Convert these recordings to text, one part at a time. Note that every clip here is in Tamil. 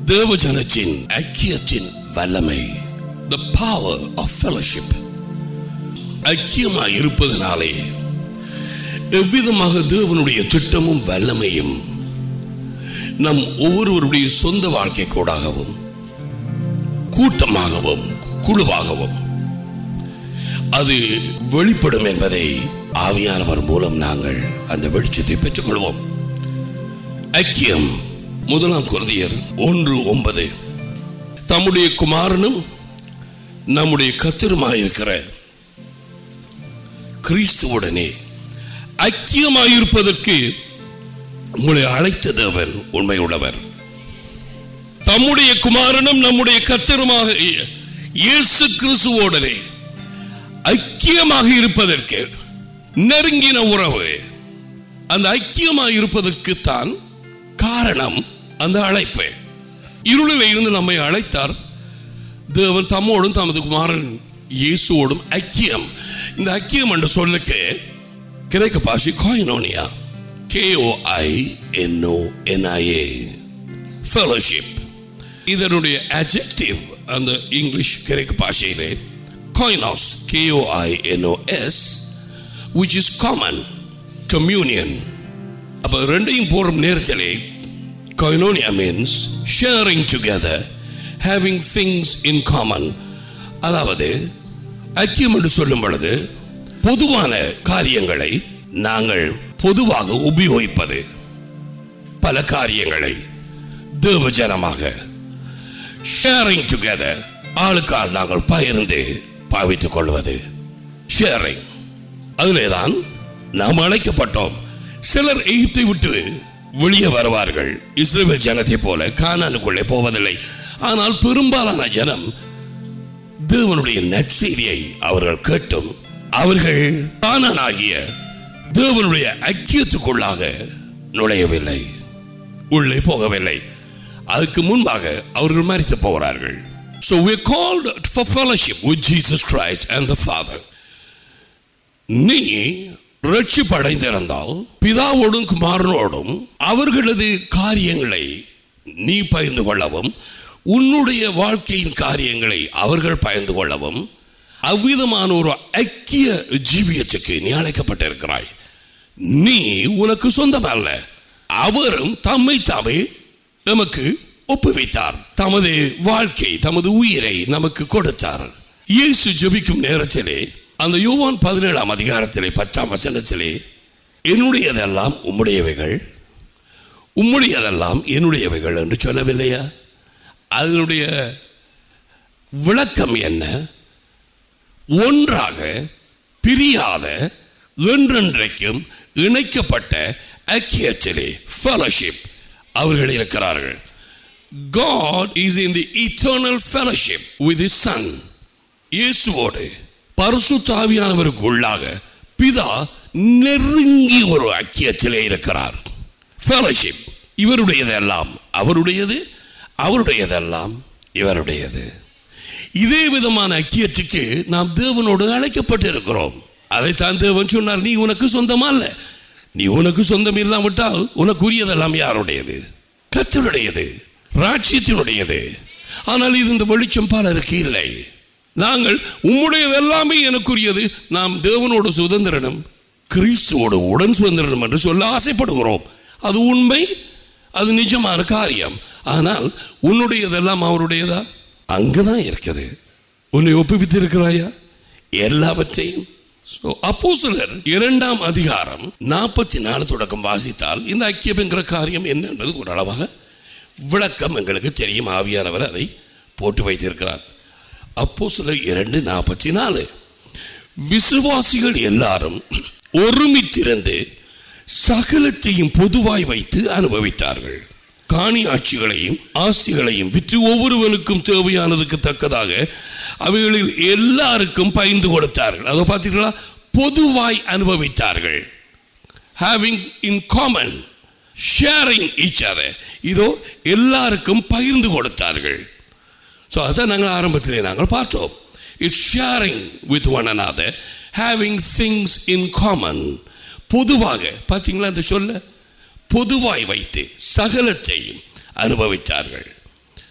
தேவஜனத்தின் ஐக்கியத்தின் வல்லமை த பவர் ஆஃப் ஃபெலோஷிப் ஐக்கியமாக இருப்பதனாலே எவ்விதமாக தேவனுடைய திட்டமும் வல்லமையும் நம் ஒவ்வொருவருடைய சொந்த வாழ்க்கை கூடாகவும் கூட்டமாகவும் குழுவாகவும் அது வெளிப்படும் என்பதை ஆவியானவர் மூலம் நாங்கள் அந்த வெளிச்சத்தை பெற்றுக்கொள்வோம் ஐக்கியம் முதலாம் குருதியர் ஒன்று ஒன்பது தம்முடைய குமாரனும் நம்முடைய கத்திரமாயிருக்கிற கிறிஸ்துவுடனே ஐக்கியமாயிருப்பதற்கு உங்களை அழைத்த தேவன் உண்மையுள்ளவர் தம்முடைய குமாரனும் நம்முடைய கத்தருமாக இயேசு கிறிஸ்துவோடனே ஐக்கியமாக இருப்பதற்கு நெருங்கின உறவு அந்த ஐக்கியமாக இருப்பதற்கு தான் காரணம் அந்த அழைப்பு இருளில் இருந்து நம்மை அழைத்தார் தேவன் தம்மோடும் தமது குமாரன் இயேசுவோடும் ஐக்கியம் இந்த ஐக்கியம் என்ற சொல்லுக்கு கிரேக்க பாஷை கோயினோனியா கேஓஐ என்ஓ என்ஐஏ ஃபெலோஷிப் இதனுடைய adjective அந்த இங்கிலீஷ் கிரேக்க பாஷையிலே koinos K-O-I-N-O-S which is common communion அப்போ ரெண்டையும் போடும் நேரத்திலே koinonia means sharing together having things in common அதாவது ஐக்கியம் என்று சொல்லும் பொழுது பொதுவான காரியங்களை நாங்கள் பொதுவாக உபயோகிப்பது பல காரியங்களை தேவஜனமாக ஷேரிங் டுகெதர் ஆளுக்கால் நாங்கள் பகிர்ந்து பாவித்துக் கொள்வது ஷேரிங் அதிலே தான் நாம் அழைக்கப்பட்டோம் சிலர் எகிப்தை விட்டு வெளியே வருவார்கள் இஸ்ரேல் ஜனத்தை போல கானானுக்குள்ளே போவதில்லை ஆனால் பெரும்பாலான ஜனம் தேவனுடைய நற்செய்தியை அவர்கள் கேட்டும் அவர்கள் கானானாகிய தேவனுடைய ஐக்கியத்துக்குள்ளாக நுழையவில்லை உள்ளே போகவில்லை அதுக்கு முன்பாக அவர்கள் மறித்து போகிறார்கள் So we're called for fellowship with Jesus Christ and the Father. நீ ரட்சிப்படைந்திருந்தால் பிதாவோடும் குமாரனோடும் அவர்களது காரியங்களை நீ பகிர்ந்து கொள்ளவும் உன்னுடைய வாழ்க்கையின் காரியங்களை அவர்கள் பகிர்ந்து கொள்ளவும் அவ்விதமான ஒரு ஐக்கிய ஜீவியத்துக்கு நீ அழைக்கப்பட்டிருக்கிறாய் நீ உனக்கு சொந்தமல்ல அவரும் தம்மை தாமே நமக்கு ஒப்புவித்தார் தமது வாழ்க்கை தமது உயிரை நமக்கு கொடுத்தார் இயேசு ஜெபிக்கும் நேரத்திலே அந்த யோவான் பதினேழாம் அதிகாரத்திலே பத்தாம் வசனத்திலே என்னுடையதெல்லாம் உம்முடையவைகள் உம்முடையதெல்லாம் என்னுடையவைகள் என்று சொல்லவில்லையா அதனுடைய விளக்கம் என்ன ஒன்றாக பிரியாத என்றென்றைக்கும் இணைக்கப்பட்ட ஐக்கியத்திலே ஃபெலோஷிப் அவர்கள் இருக்கிறார்கள் God is in the eternal fellowship with his son இயேசுவோடு பரிசுத்தாவியானவருக்கு உள்ளாக பிதா நெருங்கி ஒரு ஐக்கியத்திலே இருக்கிறார் ஃபெலோஷிப் இவருடையதெல்லாம் அவருடையது அவருடையதெல்லாம் இவருடையது இதே விதமான ஐக்கியத்துக்கு நாம் தேவனோடு அழைக்கப்பட்டிருக்கிறோம் அதைத்தான் தேவன் சொன்னார் நீ உனக்கு சொந்தமா இல்ல நீ உனக்கு சொந்தம் இல்லாவிட்டால் உனக்குரியதெல்லாம் யாருடையது கத்தருடையது ராட்சியத்தினுடையது ஆனால் இது இந்த வெளிச்சம் பலருக்கு இல்லை நாங்கள் உம்முடையது எல்லாமே எனக்குரியது நாம் தேவனோடு சுதந்திரனும் கிறிஸ்துவோடு உடன் சுதந்திரனும் என்று சொல்ல ஆசைப்படுகிறோம் அது உண்மை அது நிஜமான காரியம் ஆனால் உன்னுடையதெல்லாம் அவருடையதா அங்கதான் இருக்குது உன்னை ஒப்புவித்து இருக்கிறாயா எல்லாவற்றையும் அப்போ சிலர் இரண்டாம் அதிகாரம் நாற்பத்தி நாலு தொடக்கம் வாசித்தால் இந்த ஐக்கியம் என்கிற காரியம் என்ன என்பது ஒரு அளவாக விளக்கம் எங்களுக்கு தெரியும் ஆவியானவர் அதை போட்டு வைத்திருக்கிறார் அப்போ சிலர் இரண்டு நாற்பத்தி நாலு விசுவாசிகள் எல்லாரும் ஒருமித்திருந்து சகலத்தையும் பொதுவாய் வைத்து அனுபவித்தார்கள் காணி ஆட்சிகளையும் ஆஸ்திகளையும் விற்று ஒவ்வொருவனுக்கும் தேவையானதுக்கு தக்கதாக அவைகளில் எல்லாருக்கும் பயந்து கொடுத்தார்கள் அதை பார்த்தீங்களா பொதுவாய் அனுபவித்தார்கள் having in common sharing each other இதோ எல்லாருக்கும் பகிர்ந்து கொடுத்தார்கள் ஸோ அதான் நாங்கள் ஆரம்பத்திலே நாங்கள் பார்த்தோம் it's sharing with one another having things in common பொதுவாக பார்த்தீங்களா அந்த சொல்ல பொதுவாய் வைத்து சகலத்தையும் அனுபவித்தார்கள்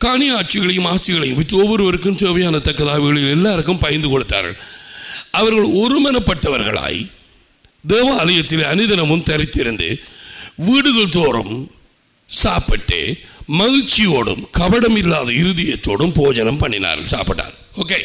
காணி ஆட்சிகளையும் ஆட்சிகளையும் விற்று ஒவ்வொருவருக்கும் தேவையான தக்கதாவிகளில் எல்லாருக்கும் பயந்து கொடுத்தார்கள் அவர்கள் ஒருமனப்பட்டவர்களாய் தேவாலயத்தில் அனுதினமும் தரித்திருந்து வீடுகள் தோறும் சாப்பிட்டு மகிழ்ச்சியோடும் கபடம் இல்லாத இருதயத்தோடும் போஜனம் பண்ணினார்கள் சாப்பிட்டார் ஓகே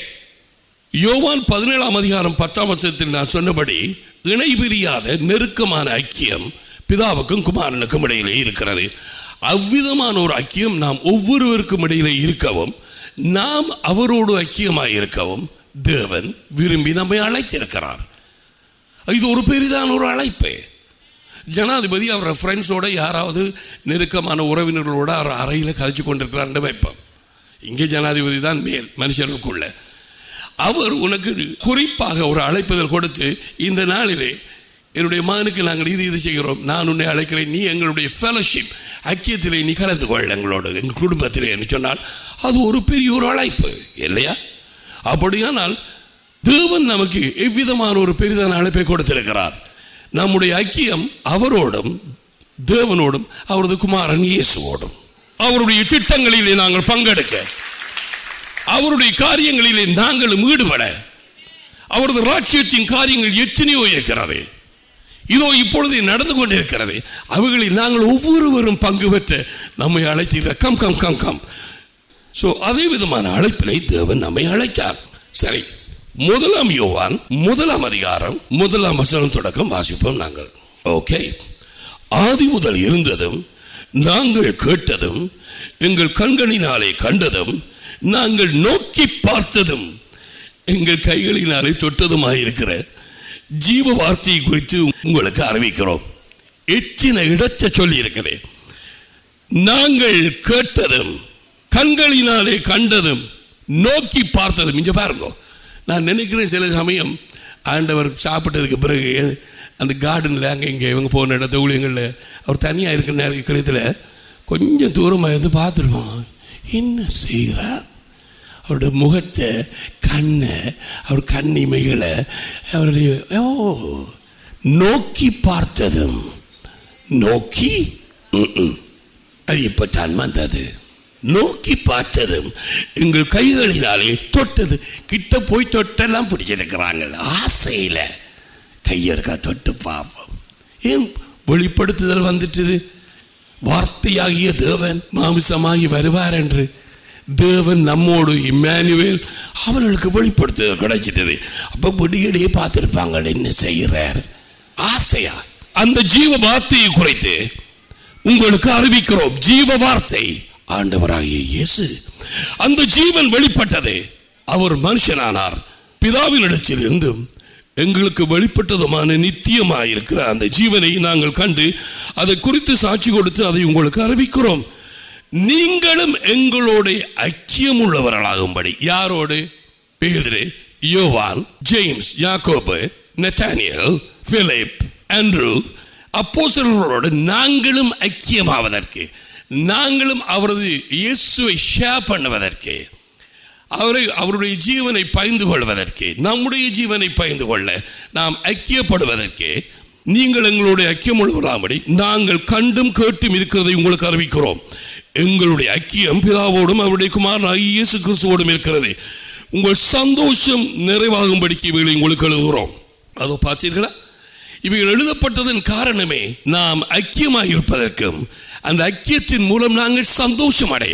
யோவான் பதினேழாம் அதிகாரம் பத்தாம் வருஷத்தில் நான் சொன்னபடி இணை பிரியாத நெருக்கமான ஐக்கியம் பிதாவுக்கும் குமாரனுக்கும் இடையிலே இருக்கிறது அவ்விதமான ஒரு ஐக்கியம் நாம் ஒவ்வொருவருக்கும் இடையிலே இருக்கவும் நாம் அவரோடு ஐக்கியமாய் இருக்கவும் தேவன் விரும்பி நம்மை அழைத்திருக்கிறார் இது ஒரு பெரிதான ஒரு அழைப்பு ஜனாதிபதி அவர் ஃப்ரெண்ட்ஸோட யாராவது நெருக்கமான உறவினர்களோட அவர் அறையில் கதைச்சு கொண்டிருக்கிறான்னு வைப்போம் இங்கே ஜனாதிபதி தான் மேல் மனுஷர்களுக்குள்ள அவர் உனக்கு குறிப்பாக ஒரு அழைப்புதல் கொடுத்து இந்த நாளிலே என்னுடைய மகனுக்கு நாங்கள் இது இது செய்கிறோம் நான் உன்னை அழைக்கிறேன் நீ எங்களுடைய ஃபெலோஷிப் ஐக்கியத்திலே நீ கலந்து கொள் எங்களோடு எங்கள் குடும்பத்திலே என்று சொன்னால் அது ஒரு பெரிய ஒரு அழைப்பு இல்லையா அப்படியானால் தேவன் நமக்கு எவ்விதமான ஒரு பெரிதான அழைப்பை கொடுத்திருக்கிறார் நம்முடைய ஐக்கியம் அவரோடும் தேவனோடும் அவரது குமாரன் இயேசுவோடும் அவருடைய திட்டங்களிலே நாங்கள் பங்கெடுக்க அவருடைய காரியங்களிலே நாங்களும் ஈடுபட அவரது ராட்சியத்தின் காரியங்கள் எத்தனையோ இருக்கிறது இதோ இப்பொழுது நடந்து கொண்டிருக்கிறது அவைகளில் நாங்கள் ஒவ்வொருவரும் பங்கு பெற்ற நம்மை அழைத்தீர்கள் come come come come so அதே விதமான அழைப்பினை தேவன் நம்மை அழைத்தார் சரி முதலாம் யோவான் முதலாம் அதிகாரம் முதலாம் வசனம் தொடக்கம் வாசிப்போம் நாங்கள் ஓகே ஆதி முதல் இருந்ததும் நாங்கள் கேட்டதும் எங்கள் கண்களினாலே கண்டதும் நாங்கள் நோக்கி பார்த்ததும் எங்கள் கைகளினாலே தொட்டதுமாயிருக்கிற ஜீவ வார்த்தையை குறித்து உங்களுக்கு அறிவிக்கிறோம் எச்சின இடத்தை சொல்லி இருக்கிறேன் நாங்கள் கேட்டதும் கண்களினாலே கண்டதும் நோக்கி பார்த்ததும் இங்க பாருங்க நான் நினைக்கிறேன் சில சமயம் ஆண்டவர் சாப்பிட்டதுக்கு பிறகு அந்த கார்டனில் அங்கே இங்கே இவங்க போன இடத்த ஊழியங்களில் அவர் தனியாக இருக்கிற நேரத்தில் கொஞ்சம் தூரமாக இருந்து பார்த்துருவோம் என்ன செய்கிறார் அவருடைய முகத்தை கண்ணை அவர் கண்ணிமைகளை அவருடைய ஓ நோக்கி பார்த்ததும் நோக்கி ம்ம். அது இப்பத்தான் வந்தது நோக்கி பார்த்ததும் எங்கள் கைகளினாலே தொட்டது கிட்ட போய் தொட்டெல்லாம் பிடிச்சிருக்கிறாங்க ஆசையில் கையற்கா தொட்டு பார்ப்போம் ஏன் வெளிப்படுத்துதல் வந்துட்டுது வார்த்தையாகிய தேவன் மாமிசமாகி வருவார் என்று தேவன் நம்மோடு இம்மானுவேல் அவர்களுக்கு வெளிப்படுத்துதல் கிடைச்சிட்டது அப்ப விடியடியே பார்த்திருப்பாங்க என்ன செய்கிறார் ஆசையா அந்த ஜீவ வார்த்தையை குறித்து உங்களுக்கு அறிவிக்கிறோம் ஜீவ வார்த்தை ஆண்டவராகிய இயேசு அந்த ஜீவன் வெளிப்பட்டது அவர் மனுஷனானார் பிதாவினிடத்தில் இருந்தும் எங்களுக்கு வெளிப்பட்டதுமான நித்தியமாயிருக்கிற அந்த ஜீவனை நாங்கள் கண்டு அதை குறித்து சாட்சி கொடுத்து அதை உங்களுக்கு அறிவிக்கிறோம் நீங்களும் எங்களோட ஐக்கியம் உள்ளவர்களாகும்படி யாரோடு பேதுரு யோவான் ஜேம்ஸ் யாக்கோபு நெத்தானியல் பிலிப் ஆண்ட்ரூ அப்போஸ்தலர்களோடு நாங்களும் ஐக்கியமாவதற்கு நாங்களும் அவரது இயேசுவை ஷேர் பண்ணுவதற்கு அவரை அவருடைய ஜீவனை பயந்து கொள்வதற்கு நம்முடைய ஜீவனை பயந்து கொள்ள நாம் ஐக்கியப்படுவதற்கு நீங்கள் எங்களுடைய ஐக்கியம் உள்ளவர்களாம்படி நாங்கள் கண்டும் கேட்டும் இருக்கிறதை உங்களுக்கு அறிவிக்கிறோம் எங்களுடைய ஐக்கியம் பிதாவோடும் அவருடைய குமாரனாகிய இயேசு கிறிஸ்துவோடும் இருக்கிறது உங்கள் சந்தோஷம் நிறைவாகும்படிக்கு இவைகளை உங்களுக்கு எழுதுகிறோம் அதோ பார்த்தீர்களா இவைகள் எழுதப்பட்டதன் காரணமே நாம் ஐக்கியமாக இருப்பதற்கும் அந்த ஐக்கியத்தின் மூலம் நாங்கள் சந்தோஷம் அடைய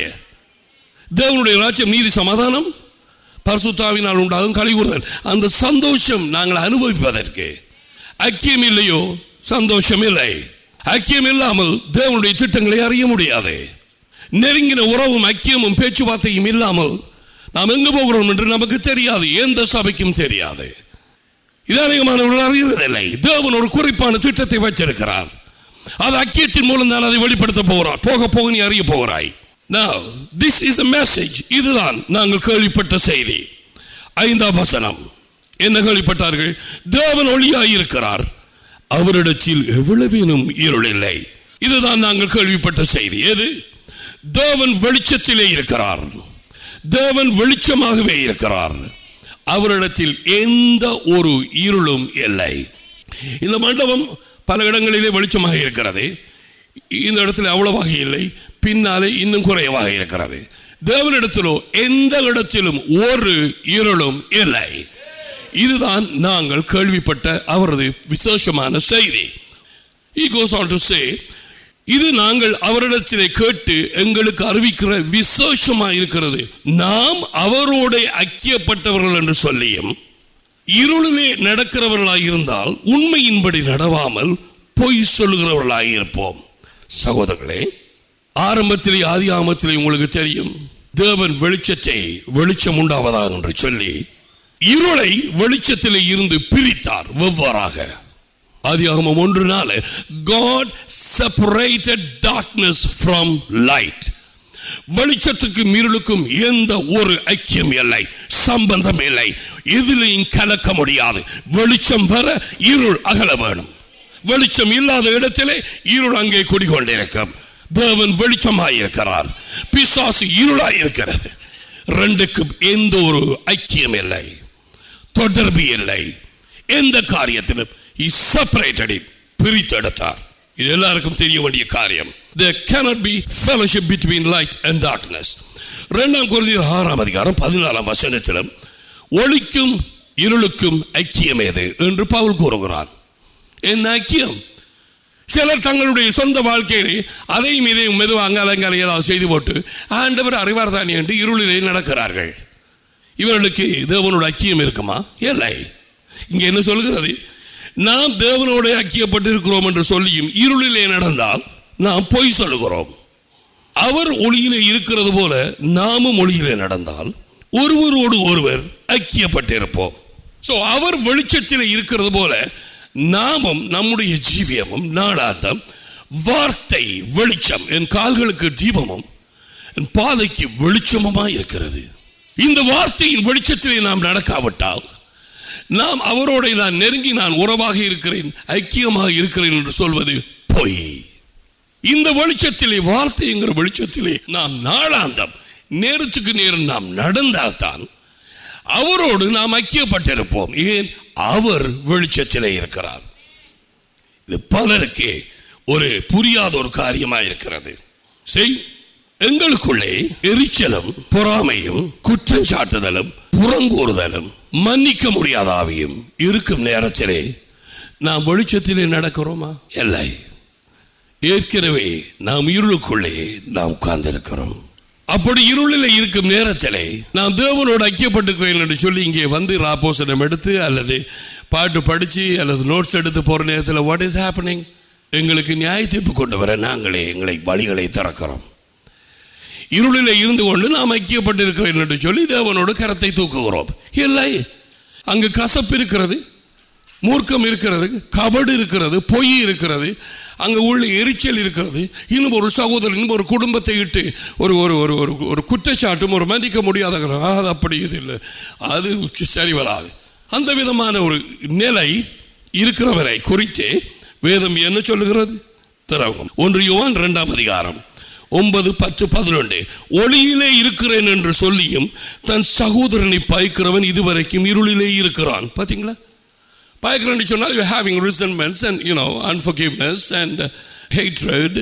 தேவனுடைய ராஜ்யம் நீதி சமாதானம் பரிசுத்தாவினால் உண்டாகும் கழிவுறுதல் அந்த சந்தோஷம் நாங்கள் அனுபவிப்பதற்கு ஐக்கியம் இல்லையோ சந்தோஷம் இல்லை ஐக்கியம் இல்லாமல் தேவனுடைய திட்டங்களை அறிய முடியாது நெருங்கின உறவும் ஐக்கியமும் பேச்சுவார்த்தையும் இல்லாமல் நாம் எங்கு போகிறோம் என்று நமக்கு தெரியாது எந்த சபைக்கும் தெரியாது இது அநேகமானவர்கள் அறிவதில்லை தேவன் ஒரு குறிப்பான திட்டத்தை வச்சிருக்கிறார் அது ஐக்கியத்தின் மூலம் தான் அதை வெளிப்படுத்த போகிறார் போக போக நீ அறிய போகிறாய் Now, this is the message இதுதான் நாங்கள் கேள்விப்பட்ட செய்தி ஐந்தாம் வசனம் என்ன கேள்விப்பட்டார்கள் தேவன் ஒளியாய் இருக்கிறார் அவரிடத்தில் எவ்வளவேனும் இருள் இல்லை இதுதான் நாங்கள் கேள்விப்பட்ட செய்தி எது தேவன் வெளிச்சத்திலே இருக்கிறார் தேவன் வெளிச்சமாகவே இருக்கிறார் அவரிடத்தில் எந்த ஒரு இருளும் இல்லை இந்த மண்டபம் பல இடங்களிலே வெளிச்சமாக இருக்கிறது இந்த இடத்துல அவ்வளவாக இல்லை பின்னாலே இன்னும் குறைவாக இருக்கிறது தேவனிடத்திலோ எந்த இடத்திலும் ஒரு இருளும் இல்லை இதுதான் நாங்கள் கேள்விப்பட்ட அவரது விசேஷமான செய்தி He goes on to say இது நாங்கள் அவரிடத்திலே கேட்டு எங்களுக்கு அறிவிக்கிற விசேஷமா இருக்கிறது நாம் அவரோட ஐக்கியப்பட்டவர்கள் என்று சொல்லியும் இருளிலே நடக்கிறவர்களாய் இருந்தால் உண்மையின்படி நடவாமல் பொய் சொல்லுகிறவர்களாய் இருப்போம் சகோதரர்களே ஆரம்பத்திலே ஆதி ஆமத்திலே உங்களுக்கு தெரியும் தேவன் வெளிச்சத்தை வெளிச்சம் உண்டாவதாக என்று சொல்லி இருளை வெளிச்சத்திலே இருந்து பிரித்தார் வெவ்வாறாக ஆதியாகமம் ஒன்று நாள் God separated darkness from light வெளிச்சத்துக்கும் இருளுக்கும் எந்த ஒரு ஐக்கியம் இல்லை சம்பந்தம் இல்லை எதிலையும் கலக்க முடியாது வெளிச்சம் வர இருள் அகல வேணும் வெளிச்சம் இல்லாத இடத்திலே இருள் அங்கே குடிகொண்டிருக்கும் தேவன் வெளிச்சமாயிருக்கிறார் பிசாசு இருளாய் இருக்கிறது ரெண்டுக்கும் எந்த ஒரு ஐக்கியம் இல்லை தொடர்பு இல்லை எந்த காரியத்திலும் he separated it பிரித்தெடுத்தார் இது எல்லாருக்கும் தெரிய வேண்டிய காரியம் there cannot be fellowship between light and darkness இரண்டாம் குருதியர் ஆறாம் அதிகாரம் பதினாலாம் வசனத்திலும் ஒளிக்கும் இருளுக்கும் ஐக்கியம் எது என்று பவுல் கூறுகிறார் என்ன ஐக்கியம் சிலர் தங்களுடைய சொந்த வாழ்க்கையிலே அதையும் இதையும் மெதுவாக அங்காலங்கால ஏதாவது செய்து போட்டு ஆண்டவர் அறிவார் தானே என்று இருளிலே நடக்கிறார்கள் இவர்களுக்கு தேவனோட ஐக்கியம் இருக்குமா இல்லை இங்கே என்ன சொல்கிறது நாம் தேவனோட ஐக்கியப்பட்டிருக்கிறோம் என்று சொல்லியும் இருளிலே நடந்தால் நாம் பொய் சொல்லுகிறோம் அவர் ஒளியிலே இருக்கிறது போல நாமும் ஒளியிலே நடந்தால் ஒருவரோடு ஒருவர் ஐக்கியப்பட்டிருப்போம் ஸோ அவர் வெளிச்சத்தில் இருக்கிறது போல நாமும் நம்முடைய ஜீவியமும் நாளாந்தம் வார்த்தை வெளிச்சம் என் கால்களுக்கு தீபமும் என் பாதைக்கு வெளிச்சமுமாய் இருக்கிறது இந்த வார்த்தையின் வெளிச்சத்திலே நாம் நடக்காவிட்டால் நாம் அவரோட நான் நெருங்கி நான் உறவாக இருக்கிறேன் ஐக்கியமாக இருக்கிறேன் என்று சொல்வது பொய் இந்த வெளிச்சத்திலே வார்த்தைங்கிற வெளிச்சத்திலே நாம் நாளாந்தம் நேரத்துக்கு நேரம் நாம் நடந்தால்தான் அவரோடு நாம் ஐக்கியப்பட்டிருப்போம் ஏன் அவர் வெளிச்சத்திலே இருக்கிறார் இது பலருக்கு ஒரு புரியாத ஒரு காரியமாக இருக்கிறது செய் எங்களுக்குள்ளே எரிச்சலும் பொறாமையும் குற்றம் சாட்டுதலும் புறங்கூறுதலும் மன்னிக்க முடியாத ஆவியும் இருக்கும் நேரத்திலே நாம் வெளிச்சத்திலே நடக்கிறோமா இல்லை ஏற்கனவே நாம் இருளுக்குள்ளே நாம் உட்கார்ந்திருக்கிறோம் அப்படி இருளில் இருக்கும் நேரத்திலே நான் தேவனோடு ஐக்கியப்பட்டிருக்கிறேன் என்று சொல்லி இங்கே வந்து ராப்போசனம் எடுத்து அல்லது பாட்டு படித்து அல்லது நோட்ஸ் எடுத்து போகிற நேரத்தில் வாட் இஸ் ஹேப்பனிங் எங்களுக்கு நியாய தீர்ப்பு கொண்டு வர நாங்களே எங்களை வழிகளை திறக்கிறோம் இருளில் இருந்து கொண்டு நாம் ஐக்கியப்பட்டிருக்கிறேன் என்று சொல்லி தேவனோடு கரத்தை தூக்குகிறோம் இல்லை அங்கு கசப்பு இருக்கிறது மூர்க்கம் இருக்கிறது கபடு இருக்கிறது பொய் இருக்கிறது அங்கே உள்ள எரிச்சல் இருக்கிறது இன்னும் ஒரு சகோதரன் இன்னும் ஒரு குடும்பத்தை இட்டு ஒரு ஒரு ஒரு ஒரு ஒரு குற்றச்சாட்டும் ஒரு மன்னிக்க முடியாத அது அப்படி இது இல்லை அது சரி வராது அந்த விதமான ஒரு நிலை இருக்கிறவரை குறித்து வேதம் என்ன சொல்லுகிறது திறவும் ஒன்று யோவான் இரண்டாம் அதிகாரம் ஒன்பது பத்து பதினொன்று ஒளியிலே இருக்கிறேன் என்று சொல்லியும் தன் சகோதரனை பாய்க்கிறவன் இதுவரைக்கும் இருளிலே இருக்கிறான் பார்த்தீங்களா பாய்க்கிறேன் சொன்னால் you having resentments and you know unforgiveness and hatred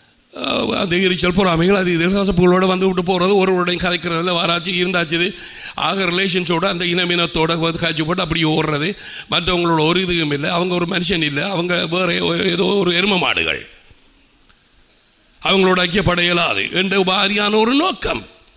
அந்த எரிச்சல் பொறாமைகள் அது இது கசப்புகளோட வந்து விட்டு போகிறது ஒருவருடையும் கதைக்கிறதுல வாராச்சு இருந்தாச்சு இது ஆக ரிலேஷன்ஸோட அந்த இனமினத்தோட காய்ச்சி போட்டு அப்படி ஓடுறது மற்றவங்களோட ஒரு இதுவும் இல்லை அவங்க ஒரு மனுஷன் இல்லை அவங்க வேற ஏதோ ஒரு எரும மாடுகள் அவங்களோட ஐக்கியப்பட இயலாது என்ற உபாதியான ஒரு நோக்கம்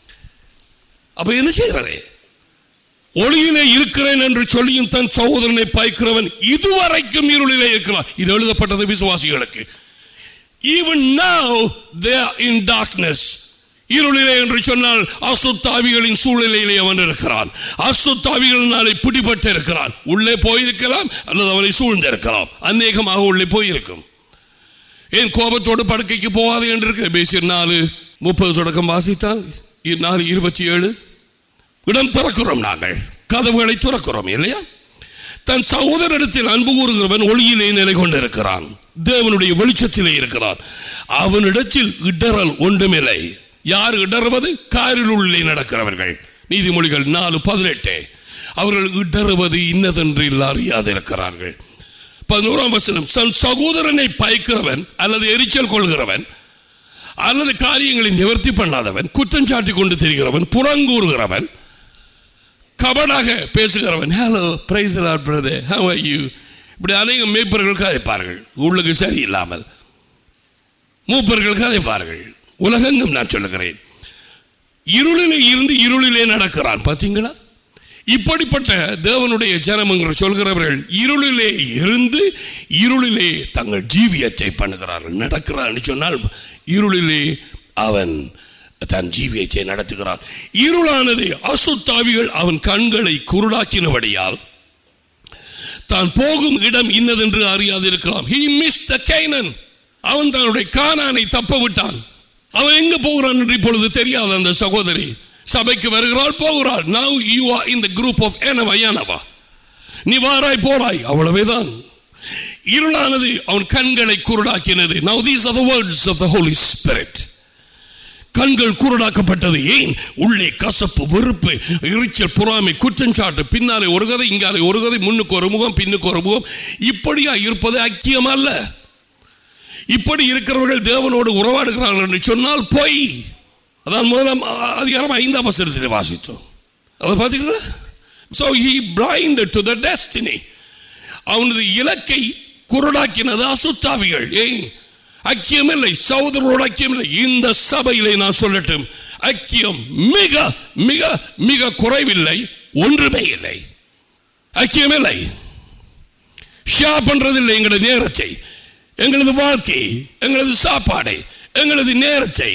அப்ப என்ன செய்கிறது ஒளியிலே இருக்கிறேன் என்று சொல்லியும் தன் சகோதரனை பாய்க்கிறவன் இதுவரைக்கும் இருளிலே இருக்கிறான் இது எழுதப்பட்டது விசுவாசிகளுக்கு even now they are in darkness இருளிலே என்று சொன்னால் அசுத்தாவிகளின் சூழ்நிலையிலே அவன் இருக்கிறான் அசுத்தாவிகளினாலே பிடிபட்டு இருக்கிறான் உள்ளே போயிருக்கலாம் அல்லது அவனை சூழ்ந்திருக்கலாம் அநேகமாக உள்ளே போயிருக்கும் ஏன் கோபத்தோடு படுக்கைக்கு போகாது என்று இருக்கு பேசிய நாலு முப்பது தொடக்கம் வாசித்தால் நாலு இருபத்தி ஏழு இடம் திறக்கிறோம் நாங்கள் கதவுகளை துறக்கிறோம் இல்லையா தன் சகோதரிடத்தில் அன்பு கூறுகிறவன் ஒளியிலே நிலை கொண்டிருக்கிறான் தேவனுடைய வெளிச்சத்திலே இருக்கிறான் அவனிடத்தில் இடறல் ஒன்றுமில்லை யார் இடறுவது காரில் உள்ளே நடக்கிறவர்கள் நீதிமொழிகள் நாலு பதினெட்டு அவர்கள் இடறுவது இன்னதென்று இல்லை அறியாதிருக்கிறார்கள் பதினோராம் வசனம் தன் சகோதரனை பயக்கிறவன் அல்லது எரிச்சல் கொள்கிறவன் அல்லது காரியங்களை நிவர்த்தி பண்ணாதவன் குற்றம் சாட்டி கொண்டு தெரிகிறவன் புறங்கூறுகிறவன் கபடாக பேசுகிறவன் hello praise brother how are you இப்படி அநேக மேய்ப்பர்கள் கதைப்பார்கள் உள்ளுக்கு சரியில்லாமல் மூப்பர்கள் கதைப்பார்கள் உலகெங்கும் நான் சொல்லுகிறேன் இருளிலே இருந்து இருளிலே நடக்கிறான் பார்த்தீங்களா இப்படிப்பட்ட தேவனுடைய ஜனம் என்று சொல்கிறவர்கள் இருளிலே இருந்து இருளிலே தங்கள் ஜீவியத்தை பண்ணுகிறார்கள் நடக்கிறான்னு சொன்னால் இருளிலே அவன் தன் ஜீவியத்தை நடத்துகிறான் இருளானது அசுத்தாவிகள் அவன் கண்களை குருடாக்கினபடியால் தான் போகும் இடம் இன்னதென்று அறியாது இருக்கலாம் he missed the Canaan அவன் தன்னுடைய கானானை தப்ப விட்டான் அவன் எங்க போகிறான் என்று இப்பொழுது தெரியாது அந்த சகோதரி சபைக்கு வருகிறாள் போகிறாள் now you are in the group of எனவா எனவா நீ வாராய் போறாய் அவ்வளவேதான் இருளானது அவன் கண்களை குருடாக்கினது now these are the words of the Holy Spirit கண்கள் குருடாக்கப்பட்டது ஏன் உள்ளே கசப்பு வெறுப்பு எரிச்சல் பொறாமை குற்றஞ்சாட்டு பின்னாலே ஒரு கதை இங்காலே ஒரு கதை முன்னுக்கு ஒரு முகம் பின்னுக்கு ஒரு முகம் இப்படியா இருப்பது ஐக்கியம் அல்ல இப்படி இருக்கிறவர்கள் தேவனோடு உறவாடுகிறார்கள் என்று சொன்னால் பொய் அதான் முதலாம் அதிகாரம் ஐந்தாம் வசனத்தில் வாசித்தோம் அதை பார்த்தீங்களா so he blinded to the destiny அவனது இலக்கை குருடாக்கினது அசுத்தாவிகள் ஏன் ஐக்கியம் இல்லை சகோதரர்களோட ஐக்கியம் இல்லை இந்த சபையிலே நான் சொல்லட்டும் ஐக்கியம் மிக மிக மிக குறைவில்லை ஒன்றுமே இல்லை ஐக்கியம் இல்லை ஷேர் பண்றதில்லை எங்களது நேரத்தை எங்களது வாழ்க்கை எங்களது சாப்பாடை எங்களது நேரத்தை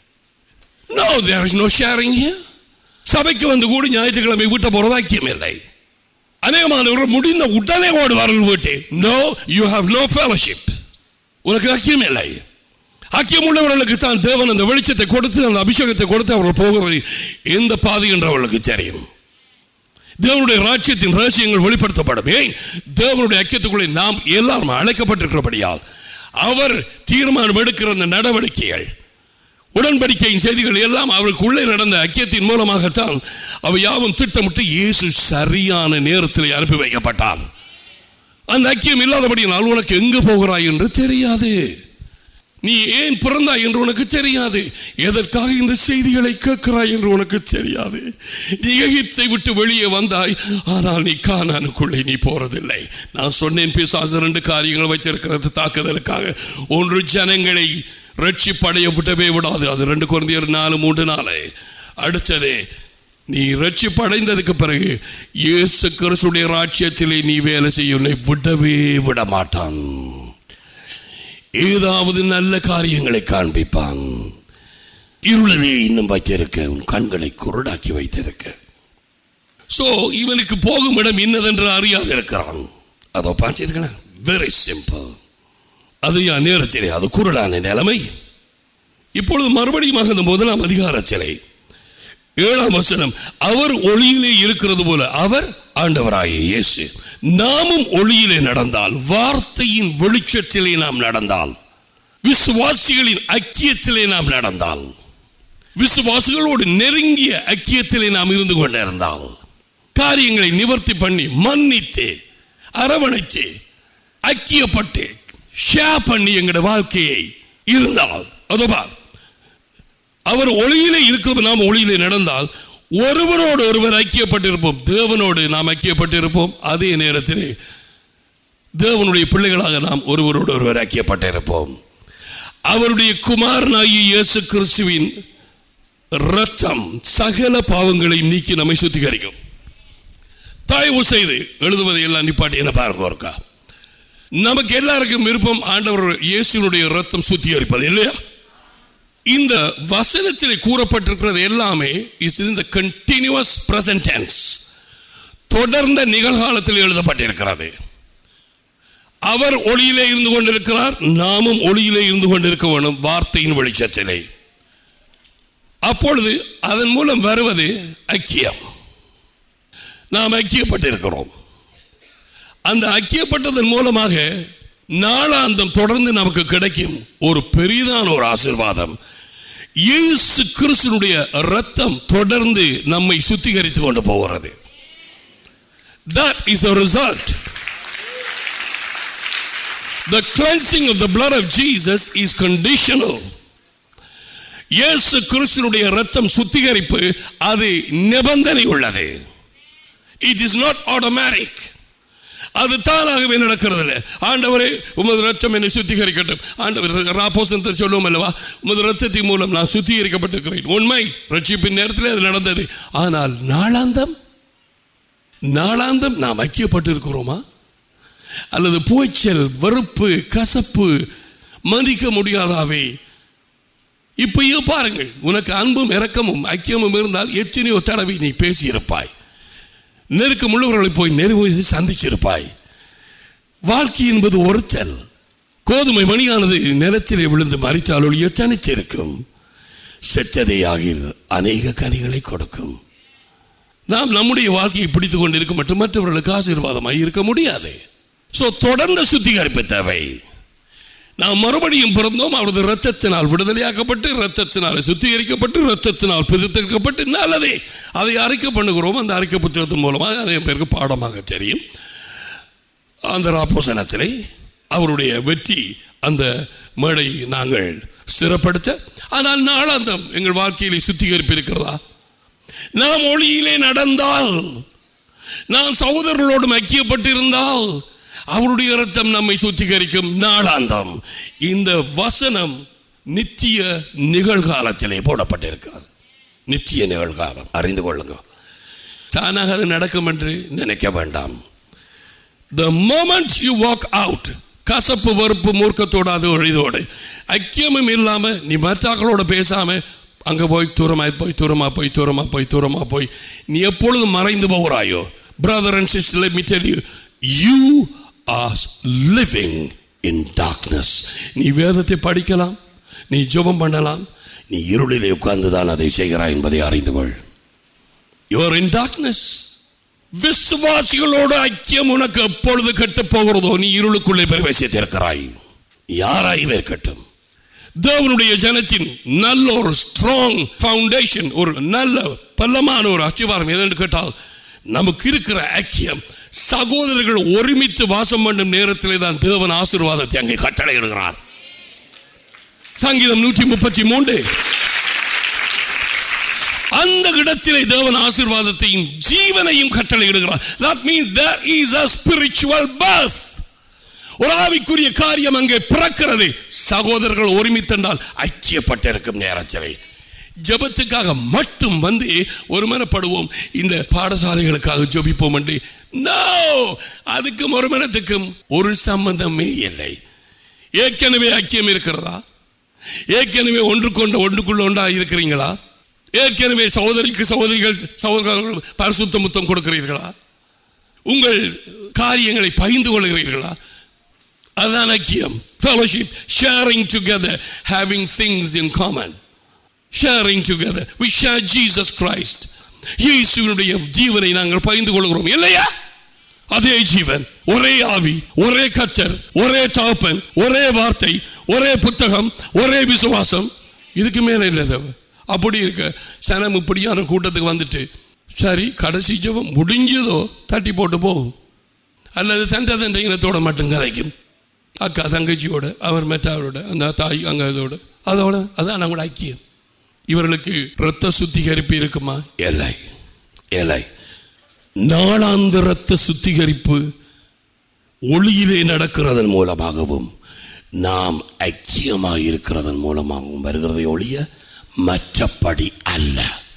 no there is no sharing சபைக்கு வந்து கூட ஞாயிற்றுக்கிழமை வீட்டை போறது ஐக்கியம் இல்லை அநேகமானவர்கள் முடிந்த உடனே ஓடுவார்கள் வீட்டு no you have no fellowship உனக்கு ஐக்கியம் இல்லை ஐக்கியம் உள்ளவர்களுக்கு தான் தேவன் அந்த வெளிச்சத்தை கொடுத்து அந்த அபிஷேகத்தை கொடுத்து அவர்கள் போகிறது எந்த பாதை என்று அவர்களுக்கு தெரியும் தேவனுடைய ராஜ்யத்தின் ரகசியங்கள் வெளிப்படுத்தப்படும் ஏன் தேவனுடைய ஐக்கியத்துக்குள்ளே நாம் எல்லாரும் அழைக்கப்பட்டிருக்கிறபடியால் அவர் தீர்மானம் எடுக்கிற அந்த நடவடிக்கைகள் உடன்படிக்கையின் செய்திகள் எல்லாம் அவருக்குள்ளே நடந்த ஐக்கியத்தின் மூலமாகத்தான் அவை யாவும் திட்டமிட்டு இயேசு சரியான நேரத்தில் அனுப்பி வைக்கப்பட்டார் அந்த ஐக்கியம் இல்லாதபடியினால் உனக்கு எங்கு போகிறாய் என்று தெரியாது நீ ஏன் பிறந்தாய் என்று உனக்கு தெரியாது எதற்காக இந்த செய்திகளை கேட்கிறாய் என்று உனக்கு தெரியாது நீ எகிப்தை விட்டு வெளியே வந்தாய் ஆனால் நீ கானானுக்குள்ளே நீ போறதில்லை நான் சொன்னேன் பிசாசு ரெண்டு காரியங்கள் வைத்திருக்கிறது தாக்குதலுக்காக ஒன்று ஜனங்களை ரட்சிப்படைய விட்டவே விடாது அது ரெண்டு குழந்தையர் நாலு மூன்று நாளை அடுத்தது நீ ரட்சிப்படைந்ததுக்கு பிறகு இயேசு கிறிஸ்துடைய ராஜ்யத்திலே நீ வேலை செய்ய உன்னை விடவே விட மாட்டான் ஏதாவது நல்ல காரியங்களை காண்பிப்பான் இருளிலே இன்னும் வைத்திருக்க உன் கண்களை குருடாக்கி வைத்திருக்க சோ இவனுக்கு போகும் இடம் இன்னதென்று அறியாது இருக்கிறான் அதோ பார்த்தீர்களா வெரி சிம்பிள் அது என் நேரத்திலே அது குருடான நிலைமை இப்பொழுது மறுபடியும் அந்த முதலாம் அதிகாரத்திலே ஏழாம் வசனம் அவர் ஒளியிலே இருக்கிறது போல அவர் ஆண்டவராகிய இயேசு நாமும் ஒளியிலே நடந்தால் வார்த்தையின் வெளிச்சத்திலே நாம் நடந்தால் விசுவாசிகளின் ஐக்கியத்திலே நாம் நடந்தால் விசுவாசிகளோடு நெருங்கிய ஐக்கியத்திலே நாம் இருந்து கொண்டிருந்தால் காரியங்களை நிவர்த்தி பண்ணி மன்னித்து அரவணைத்து ஐக்கியப்பட்டு ஷேர் பண்ணி எங்களோட வாழ்க்கையை இருந்தால் அதுபா அவர் ஒளியிலே இருக்கிறது நாம் ஒளியிலே நடந்தால் ஒருவரோடு ஒருவர் ஐக்கியப்பட்டிருப்போம் தேவனோடு நாம் ஐக்கியப்பட்டிருப்போம் அதே நேரத்திலே தேவனுடைய பிள்ளைகளாக நாம் ஒருவரோடு ஒருவர் ஐக்கியப்பட்டிருப்போம் அவருடைய குமாரனாகிய இயேசு கிறிஸ்துவின் ரத்தம் சகல பாவங்களையும் நீக்கி நம்மை சுத்திகரிக்கும் தயவு செய்து எழுதுவதை எல்லாம் நிப்பாட்டி என்ன பாருங்க ஒருக்கா நமக்கு எல்லாருக்கும் விருப்பம் ஆண்டவர் இயேசுனுடைய ரத்தம் சுத்திகரிப்பது இல்லையா இந்த வசனத்தில் கூறப்பட்டிருக்கிறது எல்லாமே இஸ் இந்த கண்டினியூஸ் பிரசன்ட் டென்ஸ் தொடர்ந்த நிகழ்காலத்தில் எழுதப்பட்டிருக்கிறது அவர் ஒளியிலே இருந்து கொண்டிருக்கிறார் நாமும் ஒளியிலே இருந்து கொண்டிருக்க வேண்டும் வார்த்தையின் வெளிச்சத்திலே அப்பொழுது அதன் மூலம் வருவது ஐக்கியம் நாம் ஐக்கியப்பட்டிருக்கிறோம் அந்த ஐக்கியப்பட்டதன் மூலமாக நாளாந்தம் தொடர்ந்து நமக்கு கிடைக்கும் ஒரு பெரிதான ஒரு ஆசிர்வாதம் இயேசு கிறிஸ்துனுடைய ரத்தம் தொடர்ந்து நம்மை சுத்திகரித்து கொண்டு போகிறது that is the result the cleansing of the blood of jesus is conditional இயேசு கிறிஸ்துனுடைய ரத்தம் சுத்திகரிப்பு அது நிபந்தனை உள்ளது இட் இஸ் நாட் ஆட்டோமேட்டிக் அது தானாகவே நடக்கிறது இல்லை ஆண்டவரே உமது ரத்தம் என்னை சுத்திகரிக்கட்டும் ஆண்டவர் ராப்போசன் சொல்லுவோம் அல்லவா உமது ரத்தத்தின் மூலம் நான் சுத்திகரிக்கப்பட்டிருக்கிறேன் உண்மை ரட்சிப்பின் நேரத்தில் அது நடந்தது ஆனால் நாளாந்தம் நாளாந்தம் நாம் ஐக்கியப்பட்டிருக்கிறோமா அல்லது போய்ச்சல் வெறுப்பு கசப்பு மதிக்க முடியாதாவே இப்பயோ பாருங்கள் உனக்கு அன்பும் இரக்கமும் ஐக்கியமும் இருந்தால் எத்தனையோ தடவை நீ பேசியிருப்பாய் நெருக்கம் உள்ளவர்களை போய் நெருங்கி சந்திச்சிருப்பாய் வாழ்க்கை என்பது ஒருத்தல் கோதுமை மணியானது நிலத்திலே விழுந்து மறித்தால் ஒழிய தனிச்சிருக்கும் செற்றதை ஆகிய அநேக கனிகளை கொடுக்கும் நாம் நம்முடைய வாழ்க்கையை பிடித்துக் கொண்டிருக்க மட்டும் மற்றவர்களுக்கு ஆசீர்வாதமாக இருக்க முடியாது ஸோ தொடர்ந்த சுத்திகரிப்பு தேவை நாம் மறுபடியும் பிறந்தோம் அவரது ரத்தத்தினால் விடுதலையாக்கப்பட்டு ரத்தத்தினால் சுத்திகரிக்கப்பட்டு ரத்தத்தினால் பிரித்தெடுக்கப்பட்டு நல்லதே அதை அறிக்கை பண்ணுகிறோம் அந்த அறிக்கை புத்தகத்தின் மூலமாக நிறைய பேருக்கு பாடமாக தெரியும் அந்த ராப்போசனத்திலே அவருடைய வெற்றி அந்த மேடை நாங்கள் ஸ்திரப்படுத்த ஆனால் நாளாந்தம் எங்கள் வாழ்க்கையிலே சுத்திகரிப்பு இருக்கிறதா நாம் ஒளியிலே நடந்தால் நாம் சகோதரர்களோடு ஐக்கியப்பட்டிருந்தால் அவருடைய ரத்தம் நம்மை சுத்திகரிக்கும் நாளாந்தம் இந்த வசனம் நித்திய நிகழ்காலத்திலே போடப்பட்டிருக்கிறது நித்திய நிகழ்காலம் அறிந்து கொள்ளுங்க தானாக அது நடக்கும் என்று நினைக்க வேண்டாம் the moment you walk out கசப்பு வெறுப்பு மூர்க்கத்தோடு அது இதோடு ஐக்கியமும் இல்லாமல் நீ மற்றாக்களோட பேசாம அங்கே போய் தூரமாய் போய் தூரமா போய் தூரமா போய் தூரமா போய் நீ எப்பொழுதும் மறைந்து போகிறாயோ brother and sister let me tell you you are living in darkness நீ வேதத்தை படிக்கலாம் நீ ஜெபம் பண்ணலாம் நீ இருளிலே உட்கார்ந்து தான் அதை செய்கிறாய் என்பதை அறிந்து கொள் you are in darkness விசுவாசிகளோடு ஐக்கியம் உனக்கு எப்பொழுது கெட்டு போகிறதோ நீ இருளுக்குள்ளே பிரவேசித்திருக்கிறாய் யாராய் இருக்கட்டும் தேவனுடைய ஜனத்தின் நல்ல ஒரு ஸ்ட்ராங் ஃபவுண்டேஷன் ஒரு நல்ல பல்லமான ஒரு அஸ்திவாரம் எதென்று கேட்டால் நமக்கு இருக்கிற ஐக்கியம் சகோதரர்கள் ஒருமித்து வாசம் பண்ணும் நேரத்திலே தான் தேவன் ஆசீர்வாதத்தை அங்கே கட்டளையிடுகிறார் சங்கீதம் நூற்றி முப்பத்தி மூன்று அந்த இடத்திலே தேவன் ஆசீர்வாதத்தையும் ஜீவனையும் கட்டளையிடுகிறார் that means there is a spiritual birth ஒரு ஆவிக்குரிய காரியம் அங்கே பிறக்கிறது சகோதரர்கள் ஒருமித்தென்றால் ஐக்கியப்பட்டிருக்கும் நேரத்திலே ஜெபத்துக்காக மட்டும் வந்து ஒருமனப்படுவோம் இந்த பாடசாலைகளுக்காக ஜெபிப்போம் என்று நோ அதுக்கும் ஒருமனத்துக்கும் ஒரு சம்பந்தமே இல்லை ஏற்கனவே ஐக்கியம் இருக்கிறதா ஏற்கனவே ஒன்றுக்கொண்டு ஒன்றுக்குள்ள ஒன்றா இருக்கிறீங்களா ஏற்கனவே சகோதரிக்கு சகோதரிகள் சகோதரர்கள் பரிசுத்த முத்தம் கொடுக்கிறீர்களா உங்கள் காரியங்களை பகிர்ந்து கொள்கிறீர்களா அதுதான் ஐக்கியம் fellowship sharing together having things in common sharing together we share Jesus Christ இயேசுவினுடைய ஜீவனை நாங்கள் பகிர்ந்து கொள்கிறோம் இல்லையா அதே ஜீவன் ஒரே ஆவி ஒரே கத்தர் ஒரே தாப்பன் ஒரே வார்த்தை ஒரே புத்தகம் ஒரே விசுவாசம் இதுக்கு மேல இல்லை தேவன். அப்படி இருக்க சனம் இப்படியான கூட்டத்துக்கு வந்துட்டு சரி கடைசி ஜெபம் முடிஞ்சதோ தட்டி போட்டு போகும் அல்லது தண்டை தண்டை இனத்தோட மட்டும் கதைக்கும் அக்கா தங்கச்சியோட அவர் மெட்டாரோட அந்த தாய் அங்க இதோட அதோட அதான் நம்மளோட ஐக்கியம் இவர்களுக்கு இரத்த சுத்திகரிப்பு இருக்குமா இல்லை இல்லை நாளாந்த இரத்த சுத்திகரிப்பு ஒளியிலே நடக்கிறதன் மூலமாகவும் நாம் ஐக்கியமாக இருக்கிறதன் மூலமாகவும் வருகிறதை ஒழிய மற்றபடி அல்ல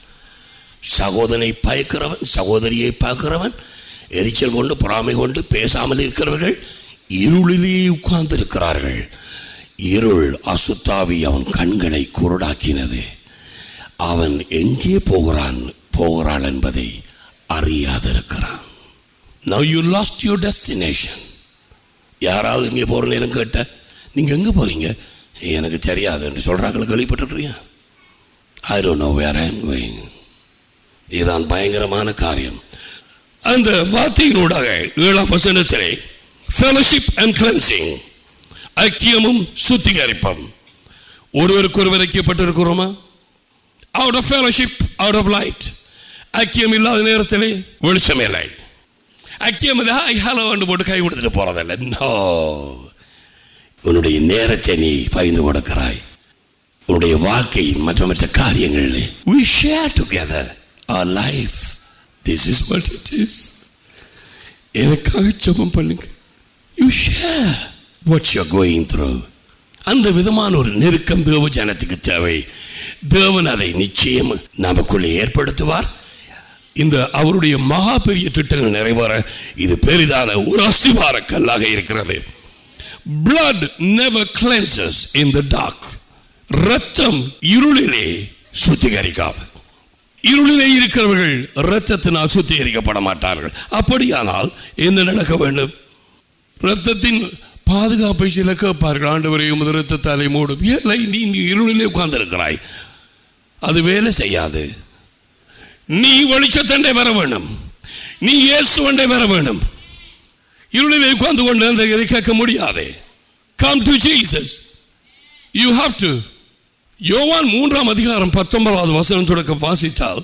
சகோதரனை பயக்கிறவன் சகோதரியை பார்க்கிறவன் எரிச்சல் கொண்டு பொறாமை கொண்டு பேசாமல் இருக்கிறவர்கள் இருளிலே உட்கார்ந்து இருக்கிறார்கள் இருள் அசுத்தாவி அவன் கண்களை குருடாக்கினது அவன் எங்கே போகிறான் போகிறாள் என்பதை அறியாதிருக்கிறான் Now you lost your destination யாராவது இங்கே போகிற நேரம் கேட்ட நீங்கள் எங்கே போகிறீங்க எனக்கு தெரியாது என்று சொல்கிறாங்கள கேள்விப்பட்டிருக்கிறியா I don't know where I'm going இதுதான் பயங்கரமான காரியம் அந்த வார்த்தையினூடாக ஏழாம் வசனத்திலே ஃபெலோஷிப் அண்ட் கிளென்சிங் ஐக்கியமும் சுத்திகரிப்பும் ஒருவருக்கு ஒருவர் ஐக்கியப்பட்டிருக்கிறோமா out of fellowship out of light ஐக்கியம் இல்லாத நேரத்திலே வெளிச்சம் இல்லை ஐக்கியம் இல்லை ஹாய் ஹலோ போட்டு கை கொடுத்துட்டு போறதில்லை நோ உன்னுடைய நேரத்தை நீ பகிர்ந்து கொடுக்கிறாய் உன்னுடைய வாழ்க்கையின் மற்ற மற்ற காரியங்களில் we share together our life this is what it is எனக்காக ஜெபம் பண்ணுங்க you share what you're going through அந்த விதமான ஒரு நெருக்கம் தேவ ஜனத்துக்கு தேவை தேவன் அதை நிச்சயம் நமக்குள்ளே ஏற்படுத்துவார் இந்த அவருடைய மகா பெரிய திட்டங்கள் நிறைவேற இது பெரிதான ஒரு அஸ்திவார கல்லாக இருக்கிறது blood never cleanses in the dark ரத்தம் இருளிலே சுத்திகரிக்காது இருளிலே இருக்கிறவர்கள் இரத்தத்தினால் சுத்திகரிக்கப்பட மாட்டார்கள் அப்படியானால் என்ன நடக்க வேண்டும் இரத்தத்தின் பாதுகாப்பை சில கேட்பார்கள் ஆண்டவரை உமது இரத்தத்தாலே மூடும் இல்லை நீ இந்த இருளிலே உட்கார்ந்திருக்கிறாய் அது வேலை செய்யாது நீ வெளிச்சத்தண்டை வர வேண்டும் நீ இயேசுவண்டை வர வேண்டும் இருளிலே உட்கார்ந்து கொண்டு அந்த இதை கேட்க முடியாது come to Jesus you have to யோவான் மூன்றாம் அதிகாரம் பத்தொன்பதாவது வசனம் தொடக்க வாசித்தால்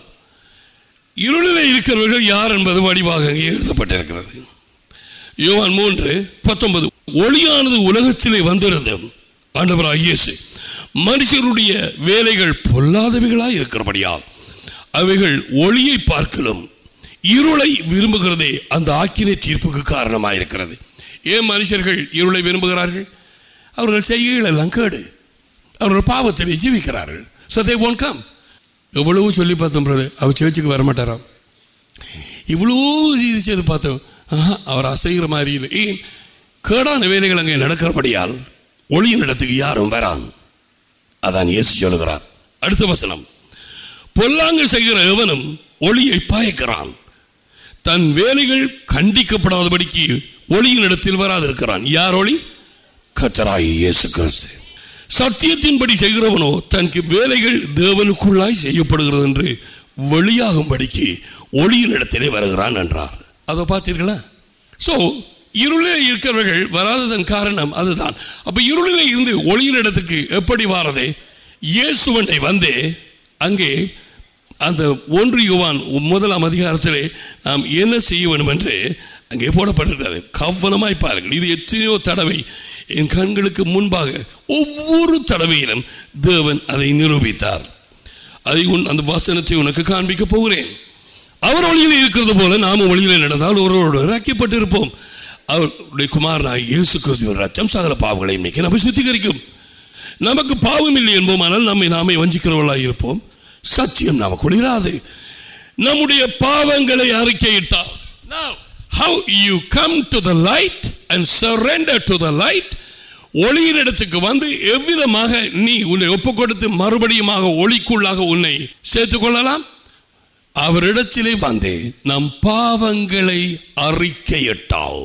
இருளிலே இருக்கிறவர்கள் யார் என்பது வடிவாக அங்கே எழுதப்பட்டிருக்கிறது யோவான் மூன்று பத்தொன்பது ஒளியானது உலகத்திலே வந்திருந்தோம் ஆண்டவராக இயேசு மனுஷருடைய வேலைகள் பொல்லாதவைகளாய் இருக்கிறபடியால் அவைகள் ஒளியை பார்க்கலும் இருளை விரும்புகிறதே அந்த ஆக்கினை தீர்ப்புக்கு காரணமாக இருக்கிறது ஏன் மனுஷர்கள் இருளை விரும்புகிறார்கள் அவர்கள் செய்கைகள் எல்லாம் கேடு அவர்கள் பாவத்திலே ஜீவிக்கிறார்கள் so they won't come எவ்வளவு சொல்லி பார்த்தோம் பிரதர் அவர் சேர்ச்சுக்கு வரமாட்டாராம் இவ்வளோ இது செய்து பார்த்தோம் ஆஹா, அவர் அசைகிற மாதிரி இல்லை ஏன் கேடான வேலைகள் அங்கே நடக்கிறபடியால் ஒளியின் இடத்துக்கு யாரும் வரான் அதான் இயேசு சொல்லுகிறார் அடுத்த வசனம் பொல்லாங்கு செய்கிற எவனும் ஒளியை பாய்க்கிறான் தன் வேலைகள் கண்டிக்கப்படாதபடிக்கு ஒளியின் இடத்தில் வராதிருக்கிறான் யார் ஒளி கத்தராய் இயேசு கிறிஸ்து சத்தியத்தின்படி செய்கிறவனோ தனக்கு வேலைகள் தேவனுக்குள்ளாய் செய்யப்படுகிறது என்று வெளியாகும்படிக்கு ஒளியின் இடத்திலே வருகிறான் என்றார் அதை பார்த்தீர்களா ஸோ இருளில் இருக்கிறவர்கள் வராததன் காரணம் அதுதான் அப்ப இருளில் இருந்து ஒளியின் இடத்துக்கு எப்படி வாரதே இயேசுவண்டை வந்தே அங்கே அந்த ஒன்று யுவான் முதலாம் அதிகாரத்திலே நாம் என்ன செய்ய வேண்டும் என்று அங்கே போடப்பட்டிருக்கிறது கவனமாய் பாருங்கள் இது எத்தனையோ தடவை என் கண்களுக்கு முன்பாக ஒவ்வொரு தடவையிலும் தேவன் அதை நிரூபித்தார் அதை உன் அந்த வசனத்தை உனக்கு காண்பிக்க போகிறேன் அவர் ஒளியில் இருக்கிறது போல நாமும் ஒளியில் நடந்தால் ஒருவரோடு இறக்கப்பட்டிருப்போம் அவருடைய குமாரனாய் இயேசு கிறிஸ்துவின் ரத்தம் சகல பாவங்களை இன்னைக்கு நம்மை சுத்திகரிக்கும் நமக்கு பாவம் இல்லை என்போமானால் நம்மை நாமே வஞ்சிக்கிறவர்களாக இருப்போம் சத்தியம் நமக்குள் இராது நம்முடைய பாவங்களை அறிக்கையிட்டால் Now, how you come to the light and surrender to the light ஒளியின் இடத்துக்கு வந்து எவ்விதமாக நீ உன்னை ஒப்புக் கொடுத்து மறுபடியுமாக ஒளிக்குள்ளாக உன்னை சேர்த்துக் கொள்ளலாம் அவரிடத்திலே வந்து நம் பாவங்களை அறிக்கையிட்டால்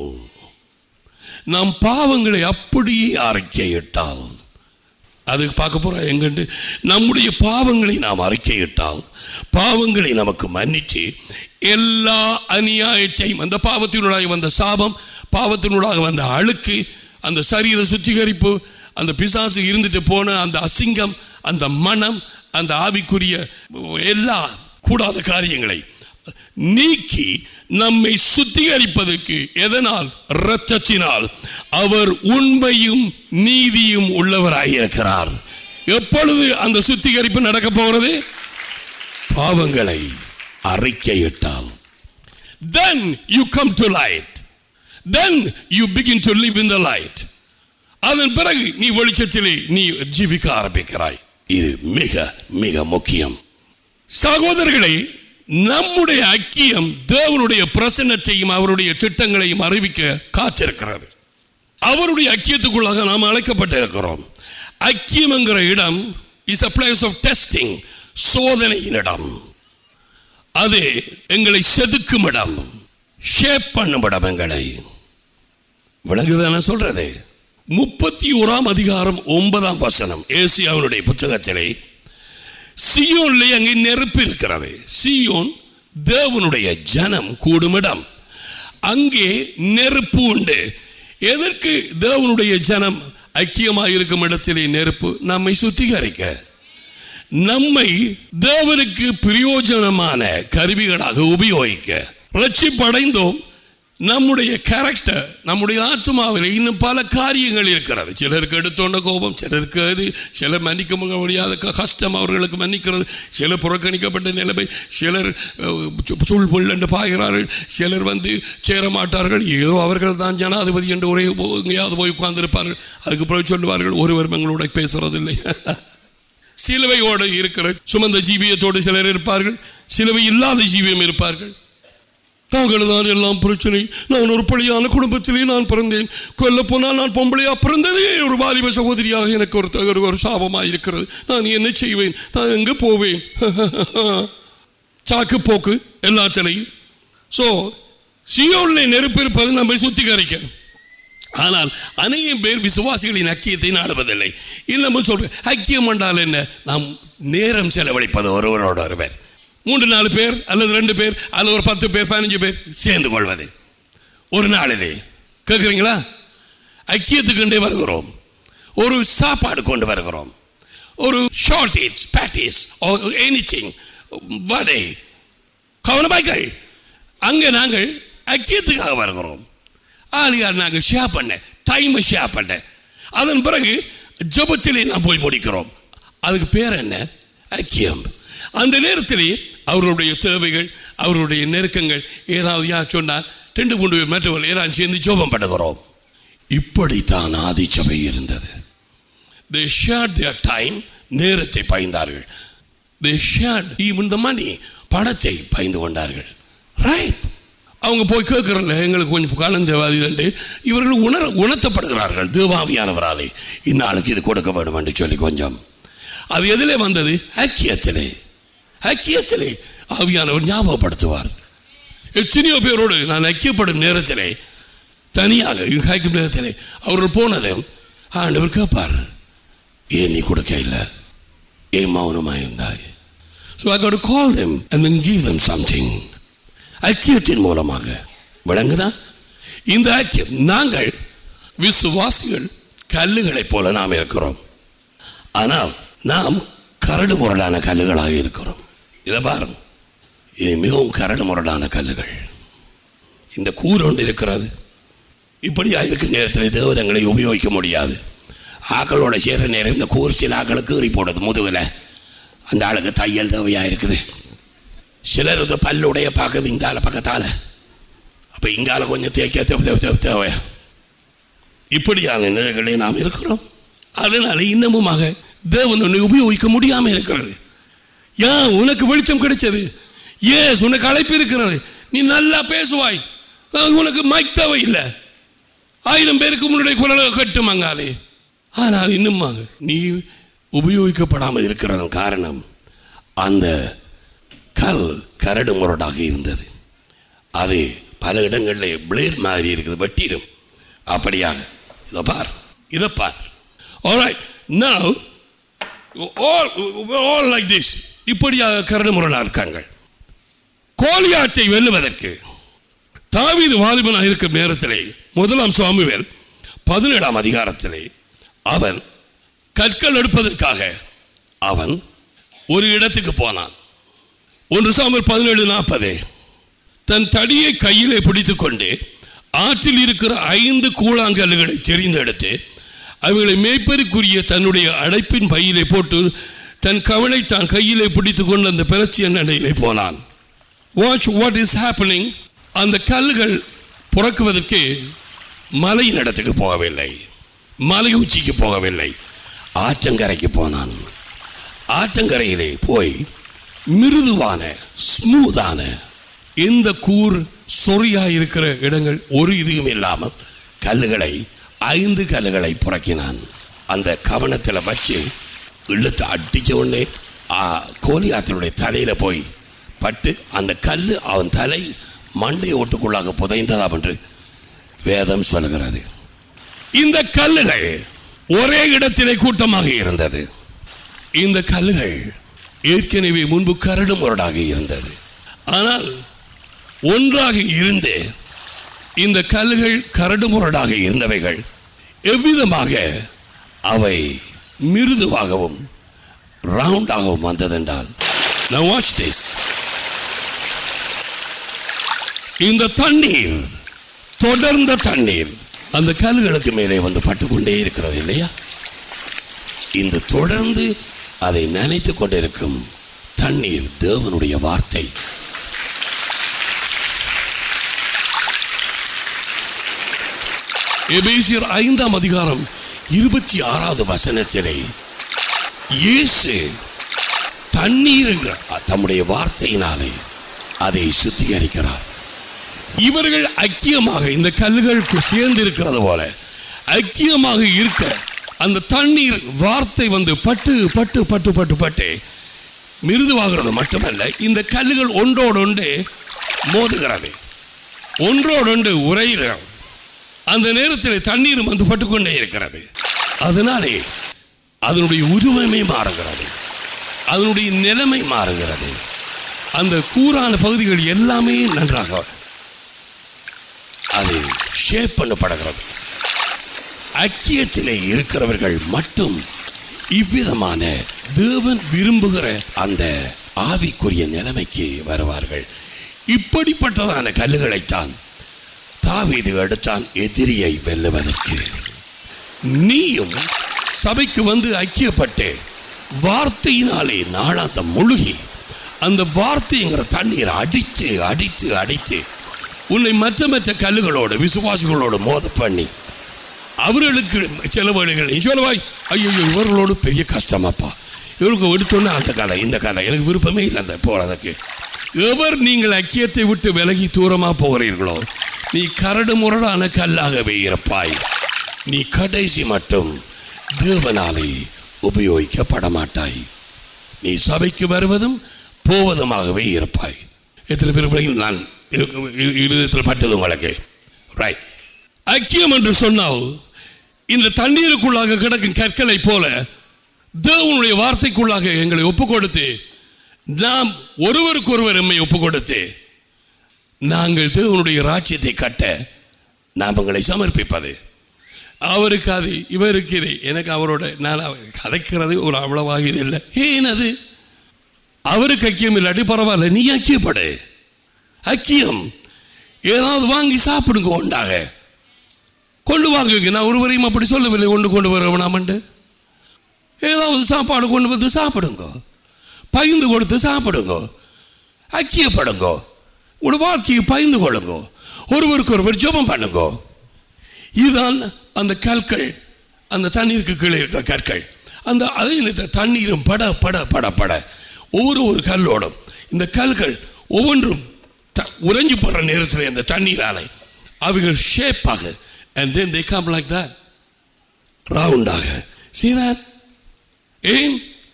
நம் பாவங்களை அப்படியே அறிக்கையிட்டால் அதுக்கு பார்க்க போறோம் எங்கண்டு நம்முடைய பாவங்களை நாம் அறிக்கையிட்டால் பாவங்களை நமக்கு மன்னிச்சு எல்லா அநியாயத்தையும் அந்த பாவத்தினூடாக வந்த சாபம் பாவத்தினூடாக வந்த அழுக்கு அந்த சரீர சுத்திகரிப்பு அந்த பிசாசு இருந்துட்டு போன அந்த அசிங்கம் அந்த மனம் அந்த ஆவிக்குரிய எல்லா கூடாத காரியங்களை நீக்கி நம்மை சுத்திகரிப்பதற்கு எதனால் இரத்தத்தினால் அவர் உண்மையும் நீதியும் உள்ளவராயிருக்கிறார் எப்பொழுது அந்த சுத்திகரிப்பு நடக்க போகிறது பாவங்களை அறிக்கையிட்டால் then you come to light then you begin to live in the light அதன் பிறகு நீ வெளிச்சத்திலே நீ ஜீவிக்க ஆரம்பிக்கிறாய் இது மிக மிக முக்கியம் சகோதரர்களை நம்முடைய ஐக்கியம் தேவனுடைய பிரசன்னத்தையும் அவருடைய திட்டங்களையும் அறிவிக்க காத்திருக்கிறது அவருடைய ஐக்கியத்துக்குள்ளாக நாம் அழைக்கப்பட்டிருக்கிறோம் ஐக்கியம் என்கிற இடம் is a place of testing சோதனையின் இடம் அது எங்களை செதுக்கும் இடம் ஷேப் பண்ணும் இடம் எங்களை விளங்குதான சொல்றது முப்பத்தி ஓராம் அதிகாரம் ஒன்பதாம் வசனம் ஏசியாவினுடைய புத்தகத்திலே சியோன்லே அங்கே நெருப்பு இருக்கிறது சியோன் தேவனுடைய ஜனம் கூடுமிடம் அங்கே நெருப்பு உண்டு எதற்கு தேவனுடைய ஜனம் ஐக்கியமாக இருக்கும் இடத்திலே நெருப்பு நம்மை சுத்திகரிக்க நம்மை தேவனுக்கு பிரயோஜனமான கருவிகளாக உபயோகிக்க ரட்சிப்படைந்தோம் நம்முடைய கேரக்டர் நம்முடைய ஆத்மாவில் இன்னும் பல காரியங்கள் இருக்கிறது சிலருக்கு எடுத்தோண்ட கோபம் சிலருக்கு அது சிலர் மன்னிக்க முடியாத க- கஷ்டம் அவர்களுக்கு மன்னிக்கிறது சிலர் புறக்கணிக்கப்பட்ட நிலைமை சிலர் அஹ், சு- சுள் புல் என்று பாய்கிறார்கள் சிலர் வந்து சேர மாட்டார்கள் ஏதோ அவர்கள் தான் ஜனாதிபதி என்று ஒரே போ- எங்கேயாவது போய் உட்கார்ந்திருப்பார்கள் அதுக்கு பிறகு சொல்லுவார்கள் ஒருவர் எங்களோட பேசுறதில்லை சிலுவையோடு இருக்கிற சுமந்த ஜீவியத்தோடு சிலர் இருப்பார்கள் சிலுவை இல்லாத ஜீவியம் இருப்பார்கள் தாங்கள் தான் எல்லாம் பிரச்சனை நான் ஒரு பழியான குடும்பத்திலே நான் பிறந்தேன் கொல்ல போனால் நான் பொம்பளையா பிறந்ததே ஒரு வாலிப சகோதரியாக எனக்கு ஒரு ஒரு- ஒரு சாபமாக இருக்கிறது நான் என்ன செய்வேன் நான் எங்கே போவேன் சாக்கு போக்கு எல்லாத்திலையும் ஸோ சியோனில் நெருப்பு இருப்பது நம்மை சுத்திகரிக்க ஆனால் அநேகம் பேர் விசுவாசிகளின் ஐக்கியத்தை நாடுவதில்லை இன்னமும் சொல்றேன் ஐக்கியம் என்றால் என்ன நாம் நேரம் செலவழிப்பது ஒருவரோட ஒருவர் மூன்று நாலு பேர் அல்லது ரெண்டு பேர் அல்லது ஒரு பத்து பேர் பதினஞ்சு பேர் சேர்ந்து கொள்வது ஒரு நாளிலே கேட்குறீங்களா ஐக்கியத்துக்குண்டே வருகிறோம் ஒரு சாப்பாடு கொண்டு வருகிறோம் ஒரு ஷார்டேஜ் பேட்டிஸ் எனிச்சிங் வடை கவனமாய்கள் அங்கே நாங்கள் ஐக்கியத்துக்காக வருகிறோம் ஆளியார் நாங்கள் ஷேர் பண்ண டைமை ஷேர் பண்ண அதன் பிறகு ஜபத்திலே நாம் போய் முடிக்கிறோம் அதுக்கு பேர் என்ன ஐக்கியம் அந்த நேரத்திலே அவர்களுடைய தேவைகள் அவர்களுடைய நெருக்கங்கள் ஏதாவது யார் சொன்னால் ரெண்டு மூன்று பேர் மற்றவர்கள் ஏதாவது சேர்ந்து ஜோபம் பண்ணுகிறோம் இப்படித்தான் ஆதிச்சபை இருந்தது they shared their time நேரத்தை பாய்ந்தார்கள் they shared even the money பணத்தை பாய்ந்து கொண்டார்கள் ரைட் அவங்க போய் கேட்கறல எங்களுக்கு கொஞ்சம் காலம் தேவாதி தண்டு இவர்கள் உணர உணர்த்தப்படுகிறார்கள் தேவாவியானவராலே இந்நாளுக்கு இது கொடுக்க வேண்டும் என்று சொல்லி கொஞ்சம் அது எதிலே வந்தது ஐக்கியத்திலே ஐக்கியத்திலே ஆவியானவர் ஞாபகப்படுத்துவார் எத்தனையோ பேரோடு நான் ஐக்கியப்படும் நேரத்திலே தனியாக இங்கு காய்க்கும் நேரத்திலே அவர்கள் போனதும் ஆண்டவர் கேட்பார் ஏன் நீ கொடுக்க இல்லை ஏன் மௌனமாக இருந்தாய் so I got to call them and then give them something ஐக்கியத்தின் மூலமாக விளங்குதா இந்த ஐக்கியம் நாங்கள் விசுவாசிகள் கல்லுகளைப் போல நாம் இருக்கிறோம் ஆனால் நாம் கரடு முரடான கல்லுகளாக இருக்கிறோம் இதை பாருங்க இது மிகவும் கரடு முரடான கல்லுகள் இந்த கூர் ஒன்று இருக்கிறது இப்படியா இருக்கும் நேரத்தில் தேவதங்களை உபயோகிக்க முடியாது ஆக்களோட சேர்ற நேரம் இந்த கூர் சில ஆக்களுக்கு கீறி போடுது முதுகில் அந்த ஆளுக்கு தையல் தேவையாக இருக்குது சிலர் இந்த பல்லுடைய பார்க்குது இங்கால பக்கத்தால் அப்போ இங்கால கொஞ்சம் தேய்க்க தேவை தேவை தேவை தேவை இப்படியான நிலைகளில் நாம் இருக்கிறோம் அதனால இன்னமுமாக தேவன் உன்னை உபயோகிக்க முடியாமல் இருக்கிறது ஏன் உனக்கு வெளிச்சம் கிடைச்சது ஏஸ் உனக்கு அழைப்பு இருக்கிறது நீ நல்லா பேசுவாய் ஆஹ், உனக்கு மைக் தேவை இல்லை ஆயிரம் பேருக்கு முன்னுடைய குரலை கட்டும் அங்காலே ஆனால் இன்னுமாக நீ உபயோகிக்கப்படாமல் இருக்கிறதன் காரணம் அந்த கல் கரடு முரடாக இருந்தது அது பல இடங்களில் பிளேட் மாதிரி இருக்குது வெட்டிடும் அப்படியாக இதை பார் இதை பார் alright now all all like this இப்படியாக கரடு முரடா இருக்காங்க கோலியாட்டை வெல்லுவதற்கு தாவீது வாலிபனாக இருக்கும் நேரத்திலே முதலாம் சுவாமிவேல் பதினேழாம் அதிகாரத்திலே அவன் கற்கள் எடுப்பதற்காக அவன் ஒரு இடத்துக்கு போனான் ஒன்று சாமுவேல் பதினேழு நாற்பது தன் தடியை கையிலே பிடித்துக்கொண்டு ஆற்றில் இருக்கிற ஐந்து கூழாங்கல்லுகளை தெரிந்தெடுத்து அவைகளை மேய்ப்பருக்குரிய தன்னுடைய அடைப்பின் பையிலே போட்டு தன் கவனை தான் கையிலே பிடித்துக்கொண்டு அந்த பிரச்சியன் நடையிலே போனான் வாட்ச் வாட் இஸ் ஹேப்பனிங் அந்த கல்லுகள் புறக்குவதற்கு மலையின் இடத்துக்கு போகவில்லை மலை உச்சிக்கு போகவில்லை ஆற்றங்கரைக்கு போனான் ஆற்றங்கரையிலே போய் மிருதுவான ஸ்மூதான எந்த கூர் சொறியா இருக்கிற இடங்கள் ஒரு இதுவும் இல்லாமல் கல்லுகளை ஐந்து கல்லுகளை புறக்கினான் அந்த கவனத்தில் வச்சு இழுத்து அடிச்ச உடனே ஆ, கோலியாத்தினுடைய தலையில போய் பட்டு அந்த கல் அவன் தலை மண்டை ஓட்டுக்குள்ளாக புதைந்ததாம் என்று வேதம் சொல்லுகிறது இந்த கல்லுகள் ஒரே இடத்திலே கூட்டமாக இருந்தது இந்த கல்லுகள் ஏற்கனவே முன்பு கரடு முரடாக இருந்தது ஆனால் ஒன்றாக இருந்து இந்த கல்லுகள் கரடு முரடாக இருந்தவைகள் எவ்விதமாக அவை மிருதுவாகவும் ரவுண்டாகவும் வந்ததென்றால் Now watch this. இந்த தண்ணீர் தொடர்ந்த தண்ணீர் அந்த கல்லுகளுக்கு மேலே வந்து பட்டுக்கொண்டே இருக்கிறது இல்லையா இந்த தொடர்ந்து அதை நினைத்துக் கொண்டிருக்கும் தண்ணீர் தேவனுடைய வார்த்தை எபேசியர் ஐந்தாம் அதிகாரம் இருபத்தி ஆறாவது வசனத்திலே இயேசு தண்ணீர் என்கிற தம்முடைய வார்த்தையினாலே அதை சுத்திகரிக்கிறார் இவர்கள் ஐக்கியமாக இந்த கல்லுகள் சேர்ந்து இருக்கிறது போல ஐக்கியமாக இருக்க அந்த தண்ணீர் வார்த்தை வந்து பட்டு பட்டு பட்டு பட்டு பட்டு மிருதுவாகிறது மட்டுமல்ல இந்த கல்லுகள் ஒன்றோடொன்று மோதுகிறது ஒன்றோடொன்று உரைகிறது அந்த நேரத்தில் தண்ணீர் வந்து பட்டுக்கொண்டே இருக்கிறது அதனாலே அதனுடைய உருவமே மாறுகிறது அதனுடைய நிலைமை மாறுகிறது அந்த கூரான பகுதிகள் எல்லாமே நன்றாக அது ஷேப் பண்ணப்படுகிறது ஐக்கியத்திலே இருக்கிறவர்கள் மட்டும் இவ்விதமான தேவன் விரும்புகிற அந்த ஆவிக்குரிய நிலைமைக்கு வருவார்கள் இப்படிப்பட்டதான கல்லுகளைத்தான் தாவீது எடுத்தான் எதிரியை வெல்லுவதற்கு நீயும் சபைக்கு வந்து ஐக்கியப்பட்டு வார்த்தையினாலே நாளாந்தம் முழுகி அந்த வார்த்தைங்கிற தண்ணீரை அடித்து அடித்து அடித்து உன்னை மற்ற மற்ற கல்லுகளோடு விசுவாசிகளோடு மோத பண்ணி அவர்களுக்கு சில வழிகள் நீ சொல்லவாய் ஐயோ இவர்களோடு பெரிய கஷ்டமாப்பா இவருக்கு எடுத்தோன்னே அந்த கதை இந்த கதை எனக்கு விருப்பமே இல்லை அந்த போகிறதுக்கு எவர் நீங்கள் ஐக்கியத்தை விட்டு விலகி தூரமாக போகிறீர்களோ நீ கரடு முரடான கல்லாகவே இருப்பாய் நீ கடைசி மட்டும் தேவனாலே உபயோகிக்கப்பட மாட்டாய் நீ சபைக்கு வருவதும் போவதுமாகவே இருப்பாய் எத்தனை பேர் பிள்ளைகள் நான் இருதயத்தில் பட்டது உங்களுக்கு ரைட் ஐக்கியம் என்று சொன்னால் இந்த தண்ணீருக்குள்ளாக கிடக்கும் கற்களை போல தேவனுடைய வார்த்தைக்குள்ளாக எங்களை ஒப்பு கொடுத்து நாம் ஒருவருக்கொருவர் எம்மை ஒப்பு கொடுத்து நாங்கள் தேவனுடைய ராஜ்யத்தை கட்ட நாம் எங்களை சமர்ப்பிப்பது அவருக்கு அது இவருக்கு இது எனக்கு அவரோட நான் அவ- கதைக்கிறது ஒரு அவ்வளவாக இது இல்லை ஏன் அது அவருக்கு ஐக்கியம் இல்லாட்டி பரவாயில்ல நீ ஐக்கியப்படு ஐக்கியம் ஏதாவது வாங்கி சாப்பிடுங்க உண்டாக கொண்டு வாங்குங்க நான் ஒருவரையும் அப்படி சொல்லவில்லை கொண்டு கொண்டு வர வேணாமண்டு ஏதாவது சாப்பாடு கொண்டு வந்து சாப்பிடுங்க பகிர்ந்து கொடுத்து சாப்பிடுங்க ஐக்கியப்படுங்க உங்களோட வாழ்க்கையை பகிர்ந்து கொள்ளுங்க ஒருவருக்கு ஒருவர் ஜெபம் பண்ணுங்க இதுதான் அந்த கற்கள் அந்த தண்ணீருக்கு கீழே இருக்கிற கற்கள் அந்த அதே நேரத்தில் தண்ணீரும் பட பட பட பட ஒவ்வொரு ஒரு கல்லோடும் இந்த கல்கள் ஒவ்வொன்றும் த- உறைஞ்சு போடுற நேரத்தில் இந்த தண்ணீராலை அவைகள் ஷேப்பாக and then they come like that ரவுண்டாக see that ஏன்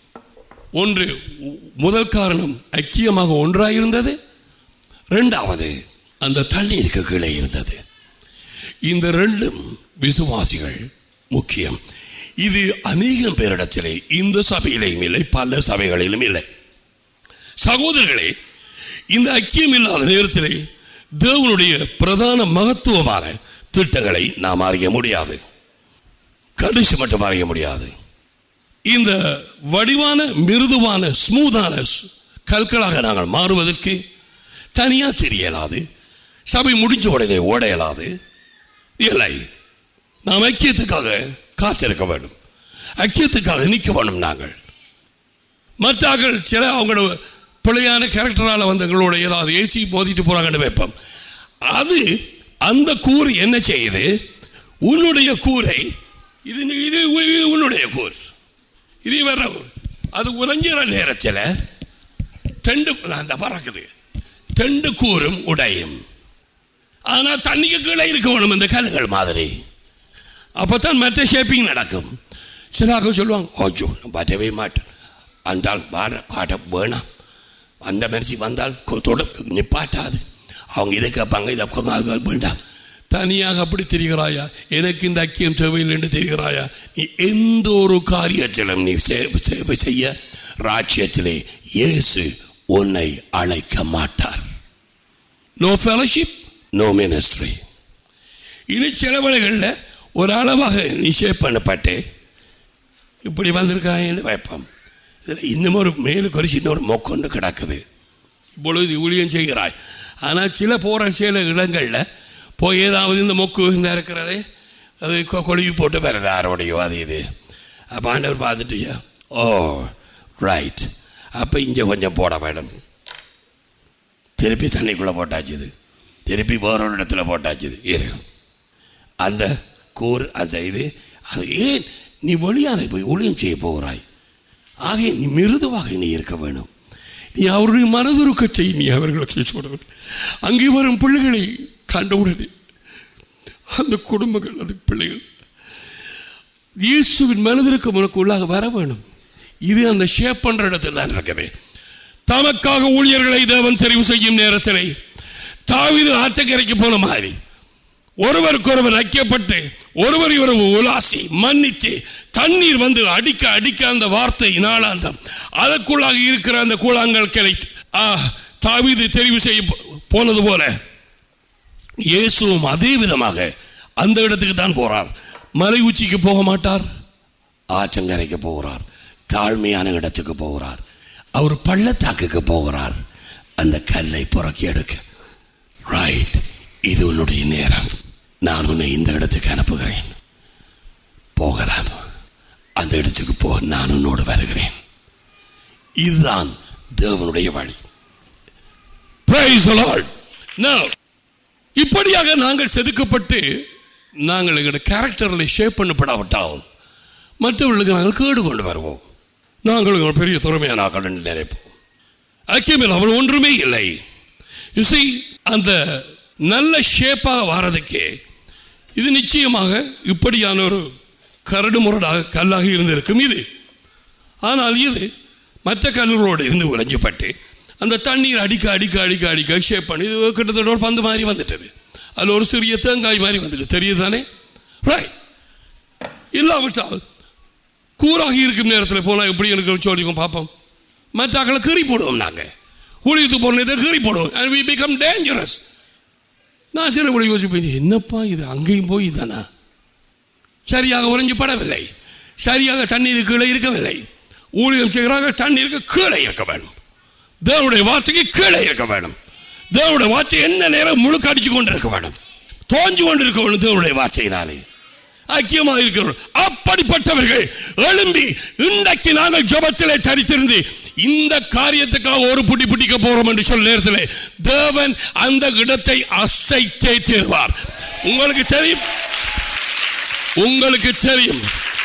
ஒன்று முதல் காரணம் ஐக்கியமாக ஒன்றாக இருந்தது ரெண்டாவது அந்த தண்ணீருக்கு கீழே இருந்தது இந்த ரெண்டும் விசுவாசிகள் முக்கியம் இது அநேகம் பேரிடத்திலே இந்த சபையிலையும் இல்லை பல சபைகளிலும் இல்லை சகோதரர்களே இந்த ஐக்கியம் இல்லாத நேரத்திலே தேவனுடைய பிரதான மகத்துவமான திட்டங்களை நாம் அறிய முடியாது கடைசி மட்டும் அறிய முடியாது இந்த வடிவான மிருதுவான ஸ்மூதான ஸ்- கற்களாக நாங்கள் மாறுவதற்கு தனியா தெரியலாது சபை முடிஞ்ச உடனே ஓட இயலாது இல்லை நாம் ஐக்கியத்துக்காக காத்திருக்க வேண்டும் ஐக்கியத்துக்காக நிற்க வேண்டும் நாங்கள் மற்றாக்கள் சில அவங்களோட பிழையான கேரக்டரால் வந்தவங்களோட ஏதாவது ஏசி மோதிட்டு போறாங்கன்னு வைப்போம் அது அந்த கூறு என்ன செய்யுது உன்னுடைய கூரை இது இது இது உன்னுடைய கூர் இது வேற கூர். அது உறைஞ்சிற நேரத்தில் தெண்டு அந்த பறக்குது தெண்டு கூறும் உடையும் ஆனால் தண்ணிக்கு கீழே இருக்க வேணும் இந்த கல்லுகள் மாதிரி அப்பதான் மற்ற ஷேப்பிங் நடக்கும் சில ஆட்கள் சொல்லுவாங்க ஓஜோ நான் பாட்டவே மாட்டேன் வந்தால் பாட பாட வேணாம் அந்த மனுஷி வந்தால் கொ- தொட நிப்பாட்டாது அவங்க இதை கேட்பாங்க இதை கேட்பாங்க, அது வேண்டாம் தனியாக அப்படி தெரிகிறாயா எனக்கு இந்த ஐக்கியம் தேவையில்லை என்று தெரிகிறாயா நீ எந்த ஒரு காரியத்திலும் நீ சே- சேவை செய்ய ராஜ்யத்திலே இயேசு உன்னை அழைக்க மாட்டார் நோ ஃபெலோஷிப் நோ மினிஸ்ட்ரி இது சில வேளைகளில் ஒரு அளவாக நிச்சயம் பண்ணப்பட்டு இப்படி வந்திருக்காங்கன்னு வைப்போம் இதில் இன்னும் ஒரு மேலு குறிச்சு இன்னொரு மொக்கொண்டு கிடக்குது இப்பொழுது ஊழியம் செய்கிறாய் ஆனால் சில போகிற சில இடங்களில் போய் ஏதாவது இந்த மொக்கு இந்த இருக்கிறதே அது கொ- கொழுவி போட்டு வருது யாரோடையோ அது இது அப்போ ஆண்டவர் பார்த்துட்டு ஓ ரைட் அப்போ இங்கே கொஞ்சம் போட வேணும் திருப்பி தண்ணிக்குள்ளே போட்டாச்சுது திருப்பி வேற ஒரு இடத்துல போட்டாச்சுது இரு அந்த கூர் அந்த இது அது ஏன் நீ வெளியாலே போய் ஒளியம் செய்ய போகிறாய் ஆகிய நீ மிருதுவாக நீ இருக்க வேணும் நீ அவருடைய மனதுருக்க செய் நீ அவர்களுக்கு சொல்ற அங்கே வரும் பிள்ளைகளை கண்டவுடனே அந்த குடும்பங்கள் அந்த பிள்ளைகள் இயேசுவின் மனதிற்கு உனக்கு உள்ளாக வர வேணும் இது அந்த ஷேப் பண்ற இடத்துல தான் இருக்குது தமக்காக ஊழியர்களை தேவன் தெரிவு செய்யும் நேரத்திலே தாவீது ஆற்றக்கரைக்கு போன மாதிரி ஒருவருக்கொருவர் ஐக்கியப்பட்டு ஒருவரை ஒருவர் உலாசி மன்னித்து தண்ணீர் வந்து அடிக்க அடிக்க அந்த வார்த்தை நாளாந்தம் அதற்குள்ளாக இருக்கிற அந்த கூழாங்கல் கிளை ஆ, தாவீது தெரிவு செய்ய போ- போனது போல இயேசுவும் அதே விதமாக அந்த இடத்துக்கு தான் போறார் மலை உச்சிக்கு போக மாட்டார் ஆற்றங்கரைக்கு போகிறார் தாழ்மையான இடத்துக்கு போகிறார் அவர் பள்ளத்தாக்குக்கு போகிறார் அந்த கல்லை புறக்கி எடுக்க ரைட் இது உன்னுடைய நேரம் நான் உன்னை இந்த இடத்துக்கு அனுப்புகிறேன் போகலாம் அந்த இடத்துக்கு போ நான் உன்னோடு வருகிறேன் இதுதான் தேவனுடைய வழி Praise the Lord. Now, இப்படியாக நாங்கள் செதுக்கப்பட்டு நாங்கள் எங்களுடைய கேரக்டரில் ஷேப் பண்ணப்படாவிட்டால் மற்றவர்களுக்கு நாங்கள் கேடு கொண்டு வருவோம் நாங்கள் ஒரு பெரிய திறமையான ஆக்கள் என்று நினைப்போம் ஐக்கியமில் அவள் ஒன்றுமே இல்லை You see, அந்த நல்ல ஷேப்பாக வாரதுக்கே இது நிச்சயமாக இப்படியான ஒரு கரடு முரடாக கல்லாக இருந்திருக்கும் இது ஆனால் இது மற்ற கல்லுகளோடு இருந்து உறைஞ்சப்பட்டு அந்த தண்ணீர் அடிக்க அடிக்க அடிக்க அடிக்க ஷேப் பண்ணி இது கிட்டத்தட்ட ஒரு பந்து மாதிரி வந்துட்டது அதில் ஒரு சிறிய தேங்காய் மாதிரி வந்துட்டு தெரியுது தானே ரைட் இல்லாவிட்டால் கூறாகி இருக்கும் நேரத்தில் போனால் எப்படி எனக்கு சொல்லிக்கும் பார்ப்போம் மற்ற ஆக்களை கீறி போடுவோம் நாங்கள் ஊழியத்துக்கு போன நேரத்தில் கீறி போடுவோம் and we become dangerous நான் சில கூட யோசிப்பேன் என்னப்பா இது அங்கேயும் போய் தானா சரியாக உறைஞ்சு படவில்லை சரியாக தண்ணீர் கீழே இருக்கவில்லை ஊழியம் செய்கிறாங்க தண்ணீருக்கு கீழே இருக்க வேண்டும் தேவனுடைய வார்த்தைக்கு கீழே இருக்க வேண்டும் தேவனுடைய வார்த்தை என்ன நேரம் முழுக்க அடிச்சு கொண்டு இருக்க வேண்டும் தோஞ்சு கொண்டு இருக்க வேண்டும் தேவனுடைய வார்த்தையினாலே ஐக்கியமாக இருக்கிறவர்கள் அப்படிப்பட்டவர்கள் எழும்பி இன்றைக்கு நாங்கள் ஜபத்திலே தரித்திருந்து இந்த காரியத்துக்காக ஒரு புட்டி புட்டிக்க போறோம் என்று சொல்ல நேரத்தில் தேவன் அந்த இடத்தை அசைத்தே தீர்வார் உங்களுக்கு தெரியும் உங்களுக்கு தெரியும்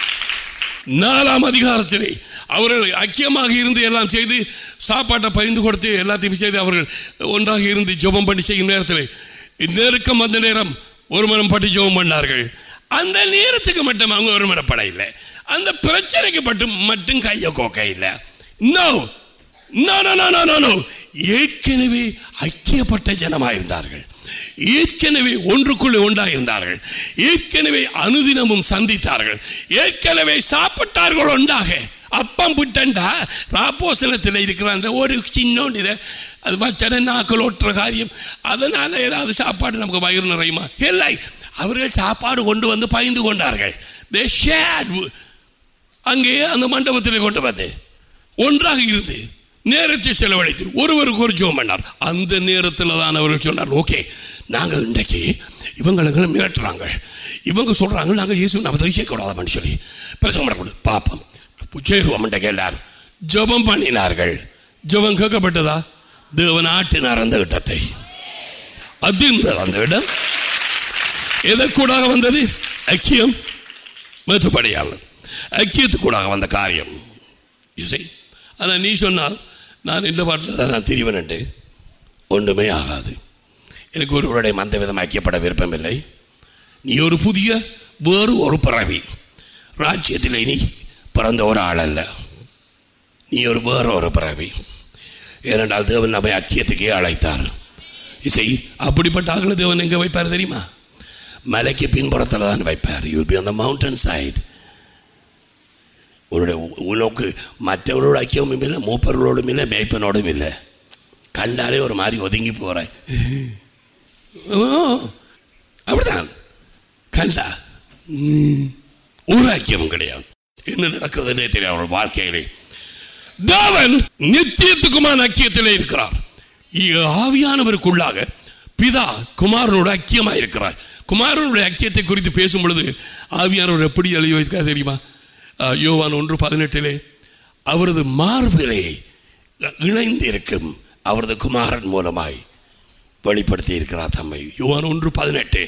நாலாம் அதிகாரத்திலே அவர்கள் ஐக்கியமாக இருந்து எல்லாம் செய்து சாப்பாட்டை பகிர்ந்து கொடுத்து எல்லாத்தையும் செய்து அவர்கள் ஒன்றாக இருந்து ஜெபம் பண்ணி செய்யும் நேரத்தில் நெருக்கம் அந்த நேரம் ஒரு மனம் பட்டு ஜெபம் பண்ணார்கள் அந்த நேரத்துக்கு மட்டும் அவங்க ஒரு மனப்பட இல்லை அந்த பிரச்சனைக்கு மட்டும் மட்டும் கையை கோக்க இல்லை no no no no no no no ஏற்கனவே ஐக்கியப்பட்ட ஜனமாக இருந்தார்கள் ஏற்கனவே ஒன்றுக்குள்ளே ஒன்றாக இருந்தார்கள் ஏற்கனவே அனுதினமும் சந்தித்தார்கள் ஏற்கனவே சாப்பிட்டார்கள் ஒன்றாக அப்பம் புட்டண்டா ராப்போசனத்தில் இருக்கிற அந்த ஒரு சின்னோண்டு இதை அது வச்சன நாக்கள் ஓட்டுற காரியம் அதனால ஏதாவது சாப்பாடு நமக்கு வயிறு நிறையுமா இல்லை அவர்கள் சாப்பாடு கொண்டு வந்து பகிர்ந்து கொண்டார்கள் தே ஷேட் அங்கே அந்த மண்டபத்தில் கொண்டு வந்து ஒன்றாக இருந்து நேரத்தை செலவழித்து ஒருவருக்கு ஒரு ஜோம் பண்ணார் அந்த நேரத்தில் தான் அவர்கள் சொன்னார் ஓகே நாங்கள் இன்றைக்கு இவங்களை மிரட்டுறாங்க இவங்க சொல்கிறாங்க நாங்கள் இயேசு நம்ம சேர்க்கக்கூடாதான்னு சொல்லி பிரசவம் பண்ணக்கூடாது பாப்போம் சேருவோம் இன்றைக்கு எல்லாரும் ஜெபம் பண்ணினார்கள் ஜெபம் கேட்கப்பட்டதா தேவன் ஆட்டினார் அந்த இடத்தை அது இருந்தது அந்த இடம் எதற்கூடாக வந்தது ஐக்கியம் மேத்துப்படியாளர் ஐக்கியத்துக்கூடாக வந்த காரியம் இசை ஆனால் நீ சொன்னால் நான் இந்த பாட்டில் தான் நான் திரிவனட்டு ஒன்றுமே ஆகாது எனக்கு ஒருவருடைய மந்த விதம் ஐக்கியப்பட விருப்பமில்லை நீ ஒரு புதிய வேறு ஒரு பிறவி ராஜ்யத்தில் நீ பிறந்த ஒரு ஆள் அல்ல நீ ஒரு வேறு ஒரு பிறவி ஏனென்றால் தேவன் நம்மை ஐக்கியத்துக்கே அழைத்தார் இசை அப்படிப்பட்ட ஆக்களை தேவன் எங்கே வைப்பார் தெரியுமா மலைக்கு பின்புறத்தில் தான் வைப்பார் யூ பி அந்த மவுண்டன் சைடு உன்னுடைய உனக்கு மற்றவர்களோட ஐக்கியமும் இல்லை மூப்பர்களோடும் இல்லை மேய்ப்பனோடும் இல்லை கண்டாலே ஒரு மாதிரி ஒதுங்கி போகிற அப்படிதான் கண்டா ம், ஒரு ஐக்கியமும் கிடையாது என்ன நடக்கிறதுனே தெரியும் அவரோட வாழ்க்கையிலே தேவன் நித்தியத்துக்குமான ஐக்கியத்திலே இருக்கிறார் இ- ஆவியானவருக்குள்ளாக பிதா குமாரனோட ஐக்கியமா இருக்கிறார் குமாரனுடைய ஐக்கியத்தை குறித்து பேசும் பொழுது ஆவியானவர் எப்படி எழுதி வைக்கிறா தெரியுமா அஹ், யோவான் ஒன்று பதினெட்டிலே அவரது மார்பிலே இணைந்து இருக்கும் அவரது குமாரன் மூலமாய் வெளிப்படுத்தி இருக்கிறார் தம்மை யோவான் ஒன்று பதினெட்டு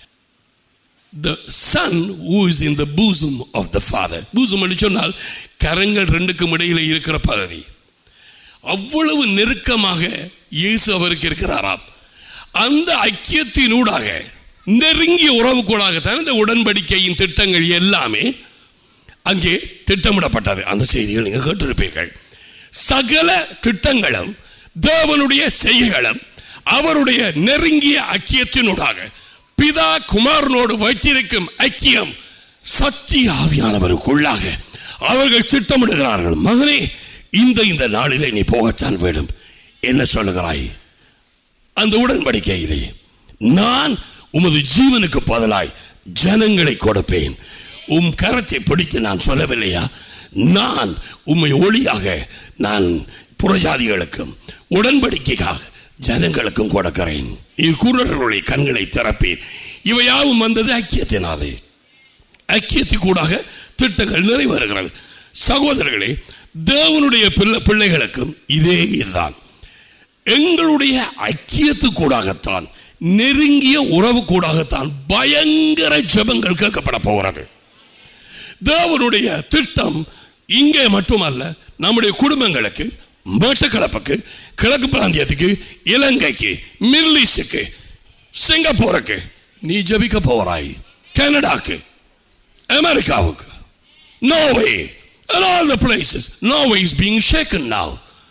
the son who is in the bosom of the father bosom என்று சொன்னால் கரங்கள் ரெண்டுக்கும் இடையில இருக்கிற பகுதி அவ்வளவு நெருக்கமாக இயேசு அவருக்கு இருக்கிறாராம் அந்த ஐக்கியத்தினூடாக நெருங்கிய உறவு கூடாகத்தான் இந்த உடன்படிக்கையின் திட்டங்கள் எல்லாமே அங்கே திட்டமிடப்பட்டது அந்த செய்திகள் நீங்கள் கேட்டிருப்பீர்கள் சகல திட்டங்களும் தேவனுடைய செய்கைகளும் அவருடைய நெருங்கிய ஐக்கியத்தினூடாக பிதா குமாரனோடு வைத்திருக்கும் ஐக்கியம் சக்தி ஆவியானவருக்குள்ளாக அவர்கள் திட்டமிடுகிறார்கள் மகனே இந்த இந்த நாளிலே நீ போகத்தான் வேண்டும் என்ன சொல்லுகிறாய் அந்த உடன்படிக்கையிலே நான் உமது ஜீவனுக்கு பதிலாய் ஜனங்களை கொடுப்பேன் உம் கரத்தை பிடித்து நான் சொல்லவில்லையா நான் உம்மை ஒளியாக நான் புறஜாதிகளுக்கும் உடன்படிக்கைக்காக ஜனங்களுக்கும் கொடுக்கிறேன் இக்குறர்களுடைய கண்களை திறப்பேன் இவையாவும் வந்தது ஐக்கியத்தினாலே ஐக்கியத்துக்கூடாக திட்டங்கள் நிறைவேறுகிறது சகோதரர்களே தேவனுடைய பிள்ளை பிள்ளைகளுக்கும் இதே இதுதான் எங்களுடைய ஐக்கியத்து கூடாகத்தான் நெருங்கிய உறவு கூடாகத்தான் பயங்கர ஜெபங்கள் கேட்கப்பட போகிறது தேவனுடைய திட்டம் இங்கே மட்டுமல்ல நம்முடைய குடும்பங்களுக்கு மேட்டக்கிழப்புக்கு கிழக்கு பிராந்தியத்துக்கு இலங்கைக்கு மிடில் ஈஸ்டுக்கு சிங்கப்பூருக்கு நீ ஜெபிக்க போறாய் கனடாக்கு அமெரிக்காவுக்கு நோவே and all the places Norway is being shaken now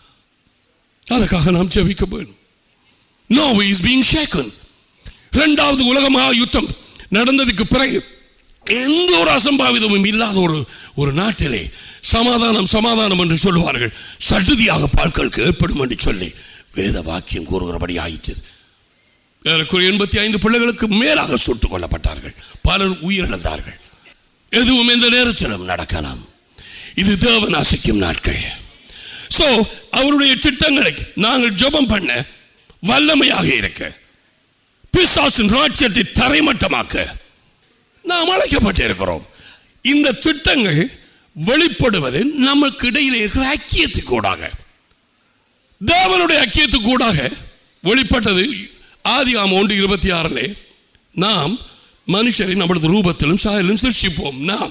அதுக்காக நாம் ஜெபிக்க வேண்டும் Norway is being shaken இரண்டாவது உலக மகா யுத்தம் நடந்ததுக்கு பிறகு எந்த ஒரு அசம்பாவிதமும் இல்லாத ஒரு ஒரு நாட்டிலே சமாதானம் சமாதானம் என்று சொல்லுவார்கள் சடுதியாக பாட்களுக்கு ஏற்படும் என்று சொல்லி வேத வாக்கியம் கூறுகிறபடி ஆயிற்று ஏறக்குறைய எண்பத்தி ஐந்து பிள்ளைகளுக்கு மேலாக சுட்டுக் கொல்லப்பட்டார்கள் பலர் உயிரிழந்தார்கள் எதுவும் எந்த நேரத்திலும் நடக்கலாம் இது தேவன் அசைக்கும் நாட்கள் சோ அவருடைய திட்டங்களை நாங்கள் ஜெபம் பண்ண வல்லமையாக இருக்க பிசாசின் ராட்சியத்தை தரைமட்டமாக்க நாம் அழைக்கப்பட்டிருக்கிறோம் இந்த திட்டங்கள் வெளிப்படுவது நமக்கு இடையில் இருக்கிற ஐக்கியத்துக்கூடாக தேவனுடைய ஐக்கியத்துக்கூடாக வெளிப்பட்டது ஆதி ஆம் ஒன்று இருபத்தி ஆறிலே நாம் மனுஷரை நம்மளது ரூபத்திலும் சாயலிலும் சிருஷ்டிப்போம் நாம்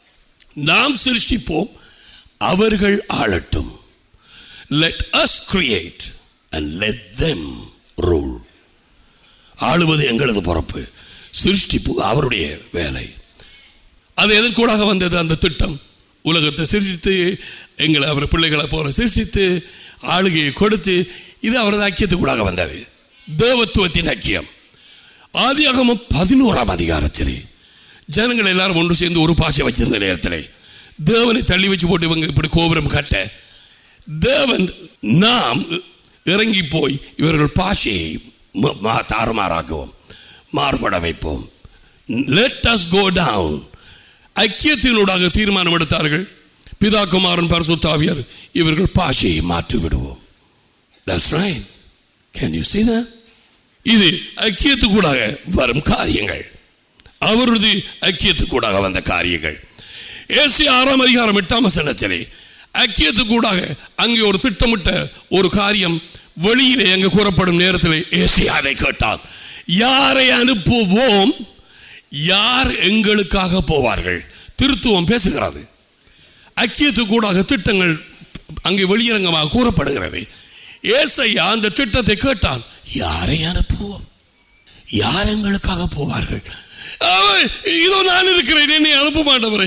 நாம் சிருஷ்டிப்போம் அவர்கள் ஆளட்டும் let us create and let them rule ஆளுவது எங்களது பொறுப்பு சிருஷ்டிப்பு அவருடைய வேலை அது எதற்கூடாக வந்தது அந்த திட்டம் உலகத்தை சிருஷ்டித்து எங்களை அவர் பிள்ளைகளை போல சிருஷ்டித்து ஆளுகையை கொடுத்து இது அவரது ஐக்கியத்துக்கூடாக வந்தது தேவத்துவத்தின் ஐக்கியம் ஆதியாகமம் பதினோராம் அதிகாரத்திலே ஜனங்கள் எல்லாரும் ஒன்று சேர்ந்து ஒரு பாசை வச்சிருந்த நேரத்திலே தேவனை தள்ளி வச்சு போட்டு இவங்க இப்படி கோபுரம் கட்ட தேவன் நாம் இறங்கி போய் இவர்கள் பாஷையை ம- மா- தாறுமாறாக்குவோம் மாறுபட வைப்போம் லெட் us கோ டவுன் ஐக்கியத்தினூடாக தீர்மானம் எடுத்தார்கள் பிதா குமாரன் பரசுத்தாவியர் இவர்கள் பாஷையை மாற்றி விடுவோம் That's right. Can you see that? இது ஐக்கியத்துக்கூடாக வரும் காரியங்கள் அவரது ஐக்கியத்துக்கூடாக வந்த காரியங்கள் ஏசி ஆறாம் அதிகாரம் எட்டாம் வசனத்திலே ஐக்கியத்துக்கூடாக அங்கே ஒரு திட்டமிட்ட ஒரு காரியம் வெளியிலே அங்கு கூறப்படும் நேரத்திலே ஏசி அதை கேட்டார் யாரை அனுப்புவோம் யார் எங்களுக்காக போவார்கள் திருத்துவம் பேசுகிறது ஐக்கியத்துக்கூடாக திட்டங்கள் அங்கே வெளியரங்கமாக கூறப்படுகிறது ஏசையா அந்த திட்டத்தை கேட்டான் யாரை அனுப்புவோம் யார் எங்களுக்காக போவார்கள் அவன், இதோ நான் இருக்கிறேன் என்னை அனுப்ப மாட்டவரே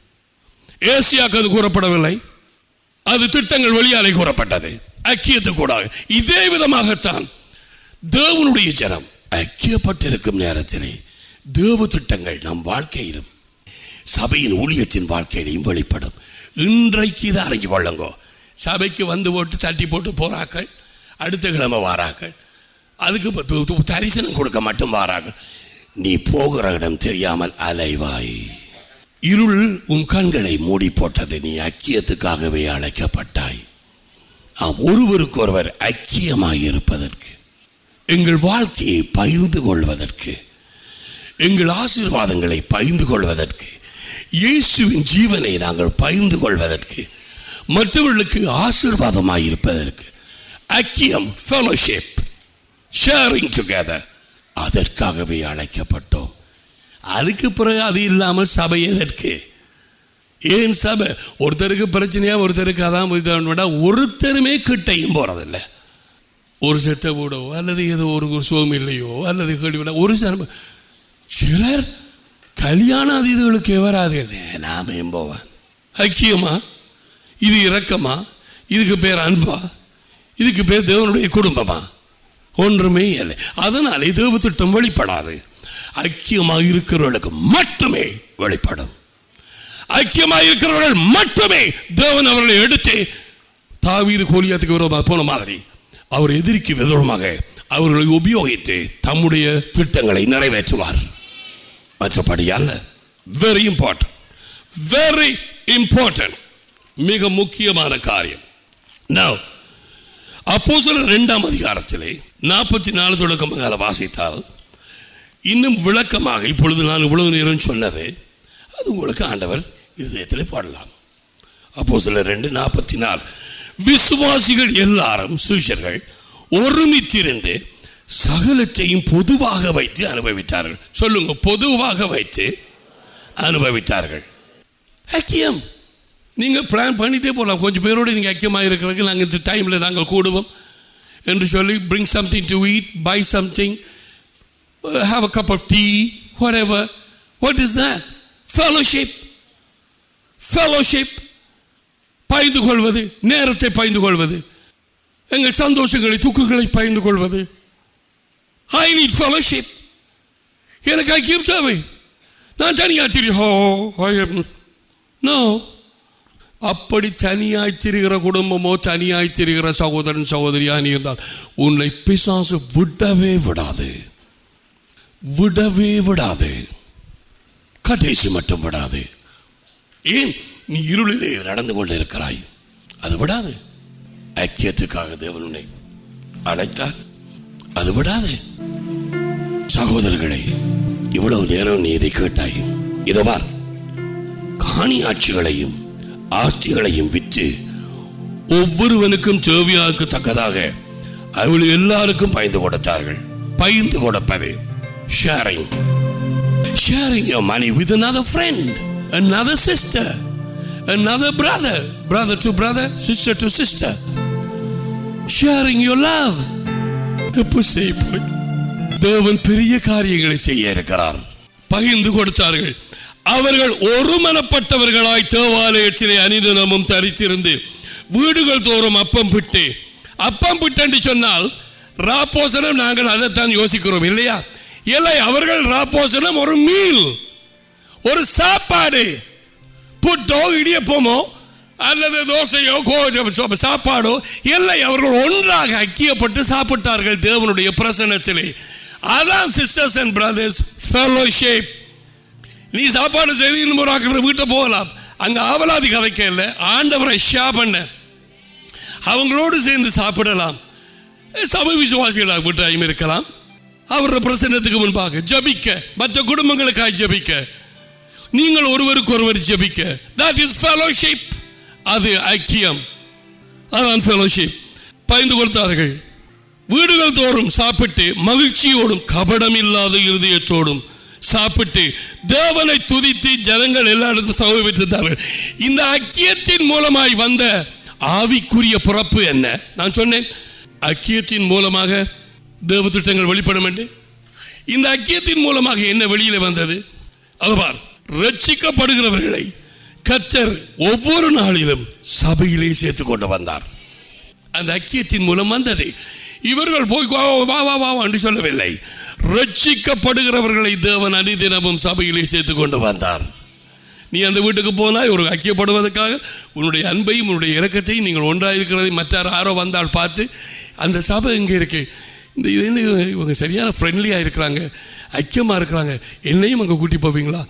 ஏசியாக்கு அது கூறப்படவில்லை அது திட்டங்கள் வெளியாலே கூறப்பட்டது ஐக்கியத்துக்கூடாக இதே விதமாகத்தான் தேவனுடைய ஜனம் ஐக்கியப்பட்டிருக்கும் நேரத்திலே தேவ திட்டங்கள் நம் வாழ்க்கையிலும் சபையின் ஊழியத்தின் வாழ்க்கையிலையும் வெளிப்படும் இன்றைக்கு இதை அறிஞ்சு கொள்ளுங்கோ சபைக்கு வந்து போட்டு தட்டி போட்டு போறாக்கள் அடுத்த கிழமை வாராக்கள் அதுக்கு ப- ப- ப- தரிசனம் கொடுக்க மட்டும் வாராக்கள் நீ போகிற இடம் தெரியாமல் அலைவாய் இருள் உன் கண்களை மூடி போட்டது நீ ஐக்கியத்துக்காகவே அழைக்கப்பட்டாய் நாம் ஒருவருக்கொருவர் ஐக்கியமாய் இருப்பதற்கு எங்கள் வாழ்க்கையை பகிர்ந்து கொள்வதற்கு எங்கள் ஆசீர்வாதங்களை பகிர்ந்து கொள்வதற்கு இயேசுவின் ஜீவனை நாங்கள் பகிர்ந்து கொள்வதற்கு மற்றவர்களுக்கு ஆசீர்வாதமாய் இருப்பதற்கு ஐக்கியம் ஃபெலோஷிப் ஷேரிங் டுகெதர் அதற்காகவே அழைக்கப்பட்டோம் அதுக்கு பிறகு அது இல்லாமல் சபை எதற்கு ஏன் சபை ஒருத்தருக்கு பிரச்சனையா ஒருத்தருக்கு அதான் இதான் விட ஒருத்தருமே கிட்டையும் போறதில்லை ஒரு செத்த கூடவோ அல்லது ஏதோ ஒரு ஒரு சுகம் இல்லையோ அல்லது கேள்விவிட ஒரு சர்ம சிலர் கல்யாண அதிதிகளுக்கு வராது நாம ஏன் போவான் ஐக்கியமா இது இரக்கமா இதுக்கு பேர் அன்பா இதுக்கு பேர் தேவனுடைய குடும்பமா ஒன்றுமே இல்லை அதனாலே தேவ திட்டம் வெளிப்படாது ஐக்கியமாக இருக்கிறவர்களுக்கு மட்டுமே வெளிப்படும் ஐக்கியமாக இருக்கிறவர்கள் மட்டுமே தேவன் அவர்களை எடுத்து தாவீது கோலியாத்துக்கு விரோதமாக போன மாதிரி அவர் எதிரிக்கு விரோதமாக அவர்களை உபயோகித்து தம்முடைய திட்டங்களை நிறைவேற்றுவார் மற்றபடி அல்ல வெரி இம்பார்ட்டன்ட் வெரி இம்பார்ட்டன்ட் மிக முக்கியமான காரியம் Now, அப்போ சில ரெண்டாம் அதிகாரத்திலே நாற்பத்தி நாலு தொடக்கமாக வாசித்தால் இன்னும் விளக்கமாக இப்பொழுது நான் இவ்வளவு நேரம் சொன்னது அது உங்களுக்கு ஆண்டவர் இருதயத்தில் பாடலாம் அப்போ சில ரெண்டு நாற்பத்தி நாலு விசுவாசிகள் எல்லாரும் சீஷர்கள் ஒருமித்திருந்து சகலத்தையும் பொதுவாக வைத்து அனுபவித்தார்கள் சொல்லுங்க பொதுவாக வைத்து அனுபவித்தார்கள் ஐக்கியம் நீங்கள் பிளான் பண்ணிட்டே போகலாம் கொஞ்சம் பேரோடு நீங்கள் ஐக்கியமாக இருக்கிறதுக்கு நாங்கள் இந்த டைமில் நாங்கள் கூடுவோம் என்று சொல்லி bring something to eat buy something have a cup of tea whatever what is that fellowship fellowship பகிர்ந்து கொள்வது நேரத்தை பகிர்ந்து கொள்வது எங்கள் சந்தோஷங்களை துக்குகளை பகிர்ந்து கொள்வது ஐ நீட் ஃபெலோஷிப் எனக்கு ஐக்கியம் தேவை நான் தனியாக திரி ஹோ நோ அப்படி தனியாய் திரிகிற குடும்பமோ தனியாய் திரிகிற சகோதரன் சகோதரியா நீ இருந்தால் உன்னை பிசாசு விடவே விடாது விடவே விடாது கடைசி மட்டும் விடாது ஏன் நீ இருளிலே நடந்து கொண்டு இருக்கிறாய் அது விடாது ஐக்கியத்துக்காக தேவன் உன்னை அழைத்தார் அது விடாது சகோதரர்களே இவ்வளவு நேரம் நீ இதை கேட்டாய் இதோ பார் காணி ஆட்சிகளையும் ஆஸ்திகளையும் விற்று ஒவ்வொருவனுக்கும் தேவையாக்கு தக்கதாக அவள் எல்லாருக்கும் பயந்து கொடுத்தார்கள் பயந்து கொடுப்பது sharing sharing your money with another friend another sister another brother brother to brother sister to sister sharing your love எப்போ செய்ய போய் தேவன் பெரிய காரியங்களை செய்ய இருக்கிறார் பகிர்ந்து கொடுத்தார்கள் அவர்கள் ஒருமனப்பட்டவர்களாய் தேவாலயத்திலே அனிதனமும் தரித்திருந்து வீடுகள் தோறும் அப்பம் பிட்டு அப்பம் பிட்டு என்று சொன்னால் ராப்போசனம் நாங்கள் அதைத்தான் யோசிக்கிறோம் இல்லையா இல்லை அவர்கள் ராப்போசனம் ஒரு மீல் ஒரு சாப்பாடு புட்டோ இடியப்பமோ அல்லது தோசையோ கோ சாப்பாடோ இல்லை அவர்கள் ஒன்றாக ஐக்கியப்பட்டு சாப்பிட்டார்கள் தேவனுடைய பிரசன்னத்திலே அதான் சிஸ்டர்ஸ் அண்ட் பிரதர்ஸ் ஃபெலோஷிப் நீ சாப்பாடு செய்து இன்னும் ஒரு ஆக்கிற வீட்டை போகலாம் அங்கே ஆவலாதி கதைக்க இல்லை ஆண்டவரை ஷா பண்ண அவங்களோடு சேர்ந்து சாப்பிடலாம் சபை விசுவாசிகளாக வீட்டாயும் இருக்கலாம் அவருடைய பிரசன்னத்துக்கு முன்பாக ஜபிக்க மற்ற குடும்பங்களுக்காக ஜபிக்க நீங்கள் ஒருவருக்கு ஒருவர் ஜபிக்க தட் இஸ் ஃபெலோஷிப் அது ஐக்கியம் அதான் ஃபெலோஷிப் பயந்து கொடுத்தார்கள் வீடுகள் தோறும் சாப்பிட்டு மகிழ்ச்சியோடும் கபடம் இல்லாத இருதயத்தோடும் சாப்பிட்டு தேவனை துதித்து ஜனங்கள் எல்லா இடத்தும் சமூகத்தார்கள் இந்த ஐக்கியத்தின் மூலமாய் வந்த ஆவிக்குரிய பிறப்பு என்ன நான் சொன்னேன் ஐக்கியத்தின் மூலமாக தேவ திட்டங்கள் வெளிப்படும் என்று இந்த ஐக்கியத்தின் மூலமாக என்ன வெளியில வந்தது அதுபார் ரட்சிக்கப்படுகிறவர்களை கத்தர் ஒவ்வொரு நாளிலும் சபையிலே சேர்த்து கொண்டு வந்தார் அந்த ஐக்கியத்தின் மூலம் வந்தது இவர்கள் போய் வா வா வா வா என்று சொல்லவில்லை ரட்சிக்கப்படுகிறவர்களை தேவன் அனிதினமும் சபையிலே சேர்த்து கொண்டு வந்தார் நீ அந்த வீட்டுக்கு போனால் ஒரு ஐக்கியப்படுவதற்காக உன்னுடைய அன்பையும் உன்னுடைய இறக்கத்தையும் நீங்கள் ஒன்றாக இருக்கிறதை மற்ற யாரோ வந்தால் பார்த்து அந்த சபை எங்கே இருக்கு இந்த இது என்ன இவங்க சரியான ஃப்ரெண்ட்லியாக இருக்கிறாங்க ஐக்கியமாக இருக்கிறாங்க என்னையும் அங்கே கூட்டி போவீங்களா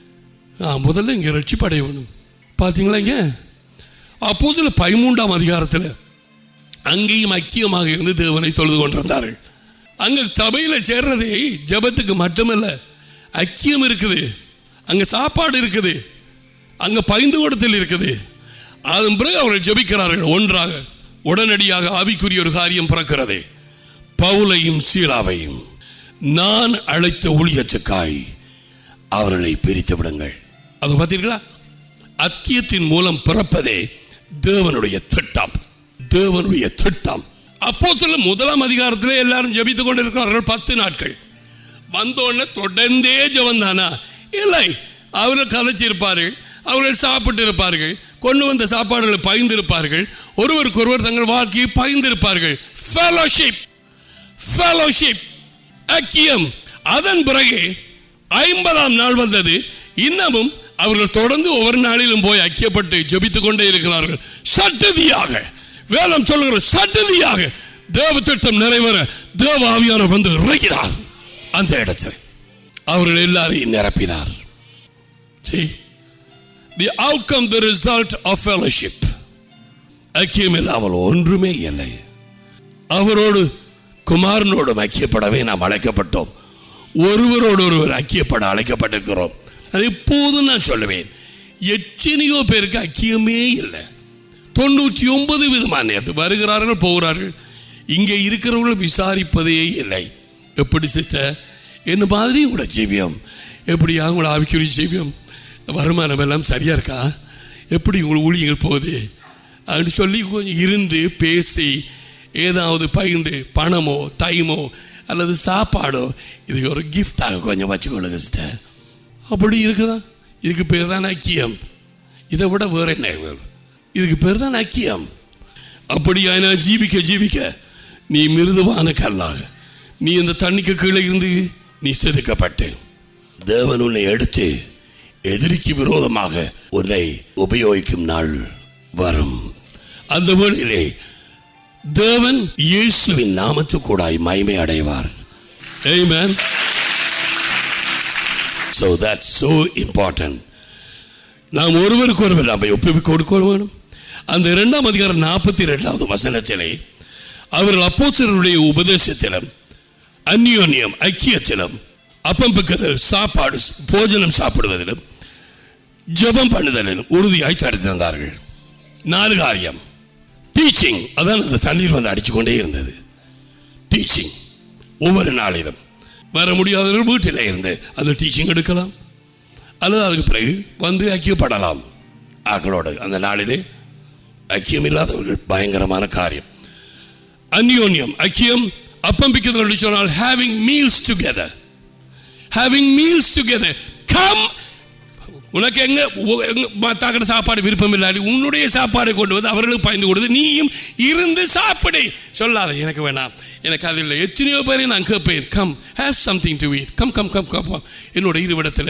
ஆ முதல்ல இங்கே ரட்சிப்படைய வேணும் பார்த்தீங்களா இங்கே அப்போ சில பதிமூன்றாம் அதிகாரத்தில் அங்கேயும் ஐக்கியமாக இருந்து தேவனை தொழுது கொண்டிருந்தார்கள் அங்க சபையில சேர்றதே ஜெபத்துக்கு மட்டுமல்ல ஐக்கியம் இருக்குது அங்க சாப்பாடு இருக்குது அங்க பைந்து கொடுத்தல் இருக்குது அதன் பிறகு அவர்கள் ஜெபிக்கிறார்கள் ஒன்றாக உடனடியாக ஆவிக்குரிய ஒரு காரியம் பிறக்கிறது பவுலையும் சீலாவையும் நான் அழைத்த ஊழியற்றுக்காய் அவர்களை பிரித்து விடுங்கள் அது பார்த்தீர்களா அக்கியத்தின் மூலம் பிறப்பதே தேவனுடைய திட்டம் தேவனுடைய திட்டம் அப்போ சொல்ல முதலாம் அதிகாரத்திலே எல்லாரும் ஜெபித்துக் கொண்டிருக்கிறார்கள் பத்து நாட்கள் வந்தோடனே தொடர்ந்தே ஜெபம் தானா இல்லை அவர்கள் கதைச்சிருப்பார்கள் அவர்கள் சாப்பிட்டு இருப்பார்கள் கொண்டு வந்த சாப்பாடுகளை பகிர்ந்திருப்பார்கள் ஒருவருக்கு ஒருவர் தங்கள் வாழ்க்கையை பகிர்ந்திருப்பார்கள் ஃபெலோஷிப் ஃபெலோஷிப் ஐக்கியம் அதன் பிறகு ஐம்பதாம் நாள் வந்தது இன்னமும் அவர்கள் தொடர்ந்து ஒவ்வொரு நாளிலும் போய் ஐக்கியப்பட்டு ஜெபித்துக் கொண்டே இருக்கிறார்கள் சட்டதியாக வேதம் சொல்லுகிற சட்டதியாக தேவ திட்டம் நிறைவேற தேவ ஆவியான வந்து இறங்கினார் அந்த இடத்தில் அவர்கள் எல்லாரையும் நிரப்பினார் See, the outcome, the result of fellowship. ஐக்கியம் இல்லாமல் ஒன்றுமே இல்லை அவரோடு குமாரனோடும் ஐக்கியப்படவே நாம் அழைக்கப்பட்டோம் ஒருவரோடு ஒருவர் ஐக்கியப்பட அழைக்கப்பட்டிருக்கிறோம் அது இப்போதும் நான் சொல்லுவேன் எத்தனையோ பேருக்கு ஐக்கியமே இல்லை தொண்ணூற்றி ஒன்பது விதமான அது வருகிறார்கள் போகிறார்கள் இங்கே இருக்கிறவர்கள் விசாரிப்பதே இல்லை எப்படி சிஸ்டர் என்ன மாதிரி கூட ஜீவியம் எப்படி அவங்களோட ஆவிக்குரிய ஜீவியம் வருமானம் எல்லாம் சரியா இருக்கா எப்படி உங்களுக்கு ஊழியங்கள் போகுது அப்படின்னு சொல்லி கொஞ்சம் இருந்து பேசி ஏதாவது பகிர்ந்து பணமோ தைமோ அல்லது சாப்பாடோ இதுக்கு ஒரு கிஃப்டாக கொஞ்சம் வச்சுக்கொள்ளுங்க சிஸ்டர் அப்படி இருக்குதா இதுக்கு பேர் தான் ஐக்கியம் இதை விட வேற என்ன வேணும்? இதுக்கு பேர் தான் ஐக்கியம் அப்படியா நான் ஜீவிக்க ஜீவிக்க நீ மிருதுவான கல்லாக நீ இந்த தண்ணிக்கு கீழே இருந்து நீ செதுக்கப்பட்டு தேவன் உன்னை எடுத்து எதிரிக்கு விரோதமாக உன்னை உபயோகிக்கும் நாள் வரும் அந்த வேளையிலே தேவன் இயேசுவின் நாமத்துக்கூடாய் மகிமை அடைவார் Amen. So that's so important. நாம் ஒருவருக்கு ஒருவர் நம்மை ஒப்புவிக்க கொடுக்க வேணும் அந்த இரண்டாம் அதிகாரம் நாற்பத்தி இரண்டாவது வசனத்திலே அவர்கள் அப்போஸ்தலருடைய உபதேசத்திலும் அந்யோன்யம் ஐக்கியத்திலும் அப்பம் பிக்கதில் சாப்பாடு போஜனம் சாப்பிடுவதிலும் ஜெபம் பண்ணுதலிலும் உறுதியாய் தடுத்திருந்தார்கள் நாலு காரியம் டீச்சிங் அதான் அந்த தண்ணீர் வந்து அடிச்சுக்கொண்டே இருந்தது டீச்சிங் ஒவ்வொரு நாளிலும் வர முடியாதவர்கள் வீட்டில் இருந்து அந்த டீச்சிங் எடுக்கலாம் அல்லது அதுக்கு பிறகு வந்து ஐக்கியப்படலாம் ஆக்களோடு அந்த நாளிலே ஐக்கியம் இல்லாதவர்கள் பயங்கரமான காரியம் அந்யோன்யம் ஐக்கியம் அப்பம் பிக்கிறது சொன்னால் having meals together having meals together come உனக்கு எங்க உ- எங்க மத்தாக்கிற சாப்பாடு விருப்பம் இல்லாடி உன்னுடைய சாப்பாடை கொண்டு வந்து அவர்களுக்கு பயந்து கொடுத்து நீயும் இருந்து சாப்பிடு சொல்லாத எனக்கு வேணாம் எனக்கு அது இல்லை எத்தனையோ பேரை நான் கேட்பேன் come have something to eat come come come come என்னோட இருவிடத்தில்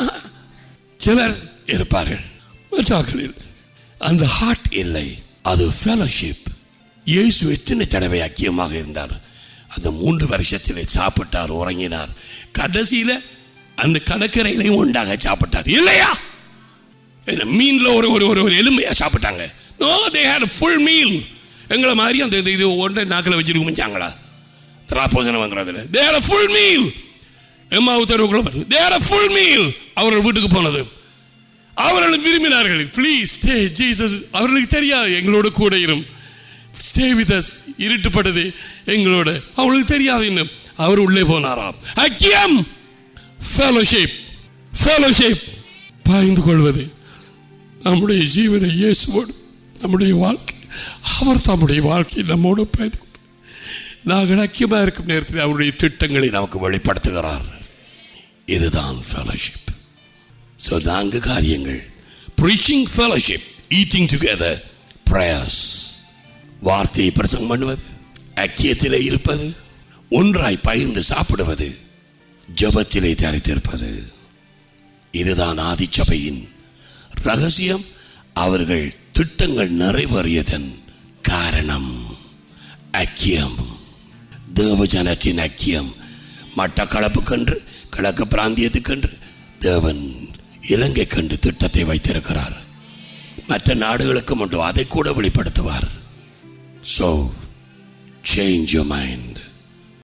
சிலர் இருப்பார்கள் மற்றாக்களில் அந்த ஹார்ட் இல்லை அது ஃபெலோஷிப் இயேசு எத்தனை தடவை ஐக்கியமாக இருந்தார் அந்த மூன்று வருஷத்திலே சாப்பிட்டார் உறங்கினார் கடைசியில அந்த கடற்கரையிலையும் உண்டாக சாப்பிட்டார் இல்லையா என்ன, மீன்ல ஒரு ஒரு ஒரு ஒரு எலும்பையா சாப்பிட்டாங்க no they had full meal எங்களை மாதிரி அந்த இது- இது ஒன்றை நாக்கில் வச்சுட்டு குமிச்சாங்களா திராப்போஜனம் வாங்குறதுல தே ஹேட் ஃபுல் மீல் எம்மாவு தெருவுக்குள்ள தே ஹேட் ஃபுல் மீல் அவர்கள் வீட்டுக்கு போனது அவர்கள் விரும்பினார்கள் ப்ளீஸ் ஸ்டே ஜீசஸ் அவர்களுக்கு தெரியாது எங்களோட கூட இரும் ஸ்டே வித் அஸ் இருட்டுப்பட்டது எங்களோட அவங்களுக்கு தெரியாது இன்னும் அவர் உள்ளே போனாராம் ஐக்கியம் ஃபெலோஷிப் ஃபெலோஷிப் பாய்ந்து கொள்வது நம்முடைய ஜீவனை இயேசுவோடு நம்முடைய வாழ்க்கை அவர் தம்முடைய வாழ்க்கை நம்மோடு பாய்ந்து கொண்டு நாங்கள் ஐக்கியமாக இருக்கும் நேரத்தில் அவருடைய திட்டங்களை நமக்கு வெளிப்படுத்துகிறார் இதுதான் ஃபெலோஷிப் ஸோ நான்கு காரியங்கள் preaching fellowship eating together prayers வார்த்தையை பிரசங்கம் பண்ணுவது ஐக்கியத்திலே இருப்பது ஒன்றாய் பகிர்ந்து சாப்பிடுவது ஜெபத்திலே தரித்திருப்பது இதுதான் ஆதிச்சபையின் ரகசியம் அவர்கள் திட்டங்கள் நிறைவேறியதன் காரணம் ஐக்கியம் தேவஜனத்தின் ஐக்கியம் மட்டக்களப்புக்கென்று கிழக்கு பிராந்தியத்துக்கென்று தேவன் இலங்கை கண்டு திட்டத்தை வைத்திருக்கிறார் மற்ற நாடுகளுக்கும் உண்டு அதை கூட வெளிப்படுத்துவார் ஸோ சேஞ்ச் யோர் மைண்ட்